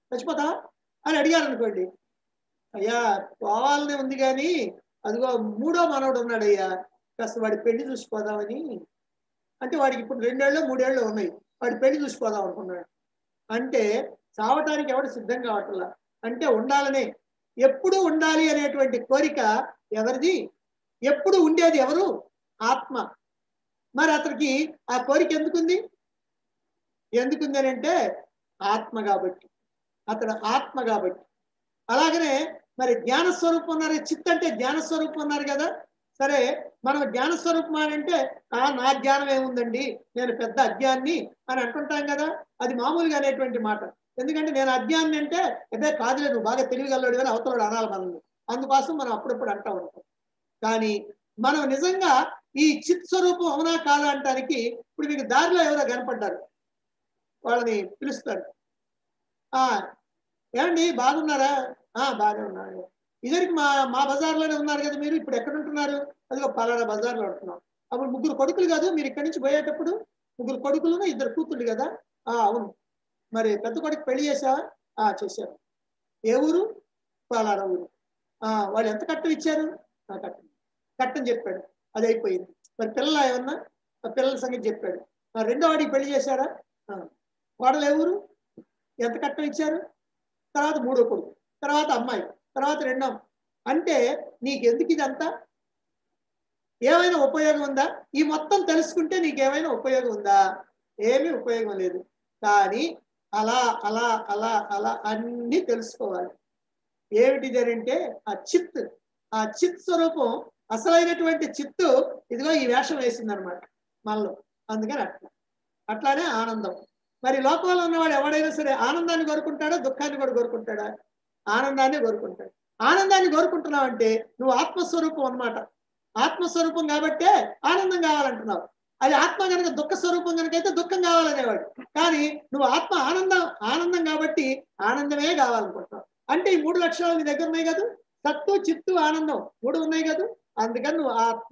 చచ్చిపోతావా అని అడిగారు అనుకోండి అయ్యా పోవాలనే ఉంది కానీ అదిగో మూడో మనవడు ఉన్నాడు అయ్యా కాస్త వాడి పెళ్లి చూసిపోదామని అంటే వాడికి ఇప్పుడు రెండేళ్ళు మూడేళ్ళు ఉన్నాయి వాడి పెళ్లి చూసిపోదాం అనుకున్నాడు అంటే చావటానికి ఎవడు సిద్ధం కావట్లా అంటే ఉండాలనే ఎప్పుడు ఉండాలి అనేటువంటి కోరిక ఎవరిది ఎప్పుడు ఉండేది ఎవరు ఆత్మ మరి అతనికి ఆ కోరిక ఎందుకుంది ఎందుకుంది అని అంటే ఆత్మ కాబట్టి అతడు ఆత్మ కాబట్టి అలాగనే మరి జ్ఞాన స్వరూపం ఉన్నారు చిత్ అంటే జ్ఞాన స్వరూపం ఉన్నారు కదా సరే మనం జ్ఞాన స్వరూపం అని అంటే ఆ నా జ్ఞానం ఏముందండి నేను పెద్ద అజ్ఞాన్ని అని అంటుంటాం కదా అది మామూలుగా అనేటువంటి మాట ఎందుకంటే నేను అజ్ఞాన్ని అంటే అదే కాదులే నువ్వు బాగా తెలివిగలడు అని అవతలడు అనాలి మనల్ని అందుకోసం మనం అప్పుడప్పుడు అంటూ ఉంటాం కానీ మనం నిజంగా ఈ చిత్ స్వరూపం అవునా కాదా అంటానికి ఇప్పుడు మీకు దారిలో ఎవరో కనపడ్డారు వాళ్ళని పిలుస్తారు ఆ ఏమండి బాగున్నారా ఆ బాగానే ఉన్నారు ఇద్దరికి మా మా బజార్లోనే ఉన్నారు కదా మీరు ఇప్పుడు ఎక్కడ ఉంటున్నారు అదిగో పలానా బజార్లో ఉంటున్నాం అప్పుడు ముగ్గురు కొడుకులు కాదు మీరు ఇక్కడి నుంచి పోయేటప్పుడు ముగ్గురు కొడుకులు ఇద్దరు కూతుళ్ళు కదా ఆ అవును మరి పెద్ద కొడుకు పెళ్లి చేసావా ఆ చేశారు ఏ ఊరు పలానా ఊరు ఆ వాళ్ళు ఎంత కట్టం ఇచ్చారు ఆ కట్టం కట్టం చెప్పాడు అది అయిపోయింది మరి పిల్లలు ఏమన్నా ఆ పిల్లల సంగతి చెప్పాడు ఆ రెండో వాడికి పెళ్లి చేశారా ఆ. వాడలు ఏ ఊరు ఎంత కట్టం ఇచ్చారు తర్వాత మూడో కొడుకు తర్వాత అమ్మాయి తర్వాత రెండో అంటే నీకు ఎందుకు ఇదంతా ఏమైనా ఉపయోగం ఉందా ఈ మొత్తం తెలుసుకుంటే నీకు ఏమైనా ఉపయోగం ఉందా ఏమీ ఉపయోగం లేదు కానీ అలా అలా అలా అలా అన్నీ తెలుసుకోవాలి ఏమిటిది అని అంటే ఆ చిత్ ఆ చిత్ స్వరూపం అసలైనటువంటి చిత్తు ఇదిగో ఈ వేషం వేసింది అనమాట మనలో అందుకని అట్లా అట్లానే ఆనందం మరి లోకంలో ఉన్నవాడు ఎవడైనా సరే ఆనందాన్ని కోరుకుంటాడా దుఃఖాన్ని కూడా కోరుకుంటాడా ఆనందాన్ని కోరుకుంటాడు ఆనందాన్ని కోరుకుంటున్నావు అంటే నువ్వు ఆత్మస్వరూపం అన్నమాట ఆత్మస్వరూపం కాబట్టే ఆనందం కావాలంటున్నావు అది ఆత్మ కనుక దుఃఖ స్వరూపం కనుకైతే దుఃఖం కావాలనేవాడు కానీ నువ్వు ఆత్మ ఆనందం ఆనందం కాబట్టి ఆనందమే కావాలనుకుంటున్నావు అంటే ఈ మూడు లక్షణాలు నీ దగ్గర ఉన్నాయి కదా సత్తు చిత్తు ఆనందం మూడు ఉన్నాయి కదా అందుకని నువ్వు ఆత్మ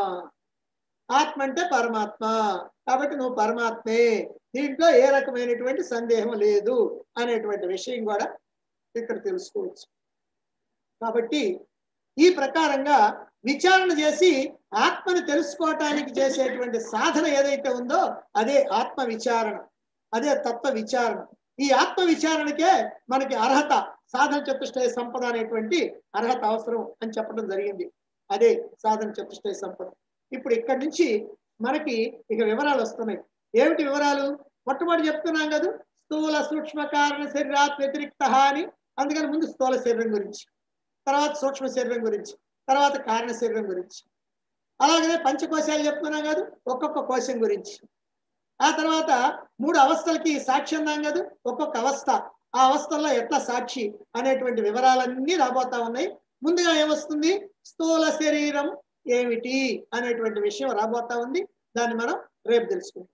ఆత్మ అంటే పరమాత్మ కాబట్టి నువ్వు పరమాత్మే దీంట్లో ఏ రకమైనటువంటి సందేహం లేదు అనేటువంటి విషయం కూడా ఇక్కడ తెలుసుకోవచ్చు కాబట్టి ఈ ప్రకారంగా విచారణ చేసి ఆత్మను తెలుసుకోవటానికి చేసేటువంటి సాధన ఏదైతే ఉందో అదే ఆత్మ విచారణ అదే తత్వ విచారణ ఈ ఆత్మ విచారణకే మనకి అర్హత సాధన చతుష్టయ సంపద అనేటువంటి అర్హత అవసరం అని చెప్పడం జరిగింది అదే సాధన చతుష్టయ సంపద ఇప్పుడు ఇక్కడి నుంచి మనకి ఇక వివరాలు వస్తున్నాయి ఏమిటి వివరాలు మొట్టమొదటి చెప్తున్నాం కదా స్థూల సూక్ష్మ కారణ శరీరాత్ వ్యతిరిక్త అని అందుకని ముందు స్థూల శరీరం గురించి తర్వాత సూక్ష్మ శరీరం గురించి తర్వాత కారణ శరీరం గురించి అలాగనే పంచకోశాలు చెప్తున్నాం కదా ఒక్కొక్క కోశం గురించి ఆ తర్వాత మూడు అవస్థలకి సాక్షి అన్నాం కదా ఒక్కొక్క అవస్థ ఆ అవస్థల్లో ఎట్లా సాక్షి అనేటువంటి వివరాలన్నీ రాబోతా ఉన్నాయి ముందుగా ఏమొస్తుంది స్థూల శరీరం ఏమిటి అనేటువంటి విషయం రాబోతా ఉంది దాన్ని మనం రేపు తెలుసుకుందాం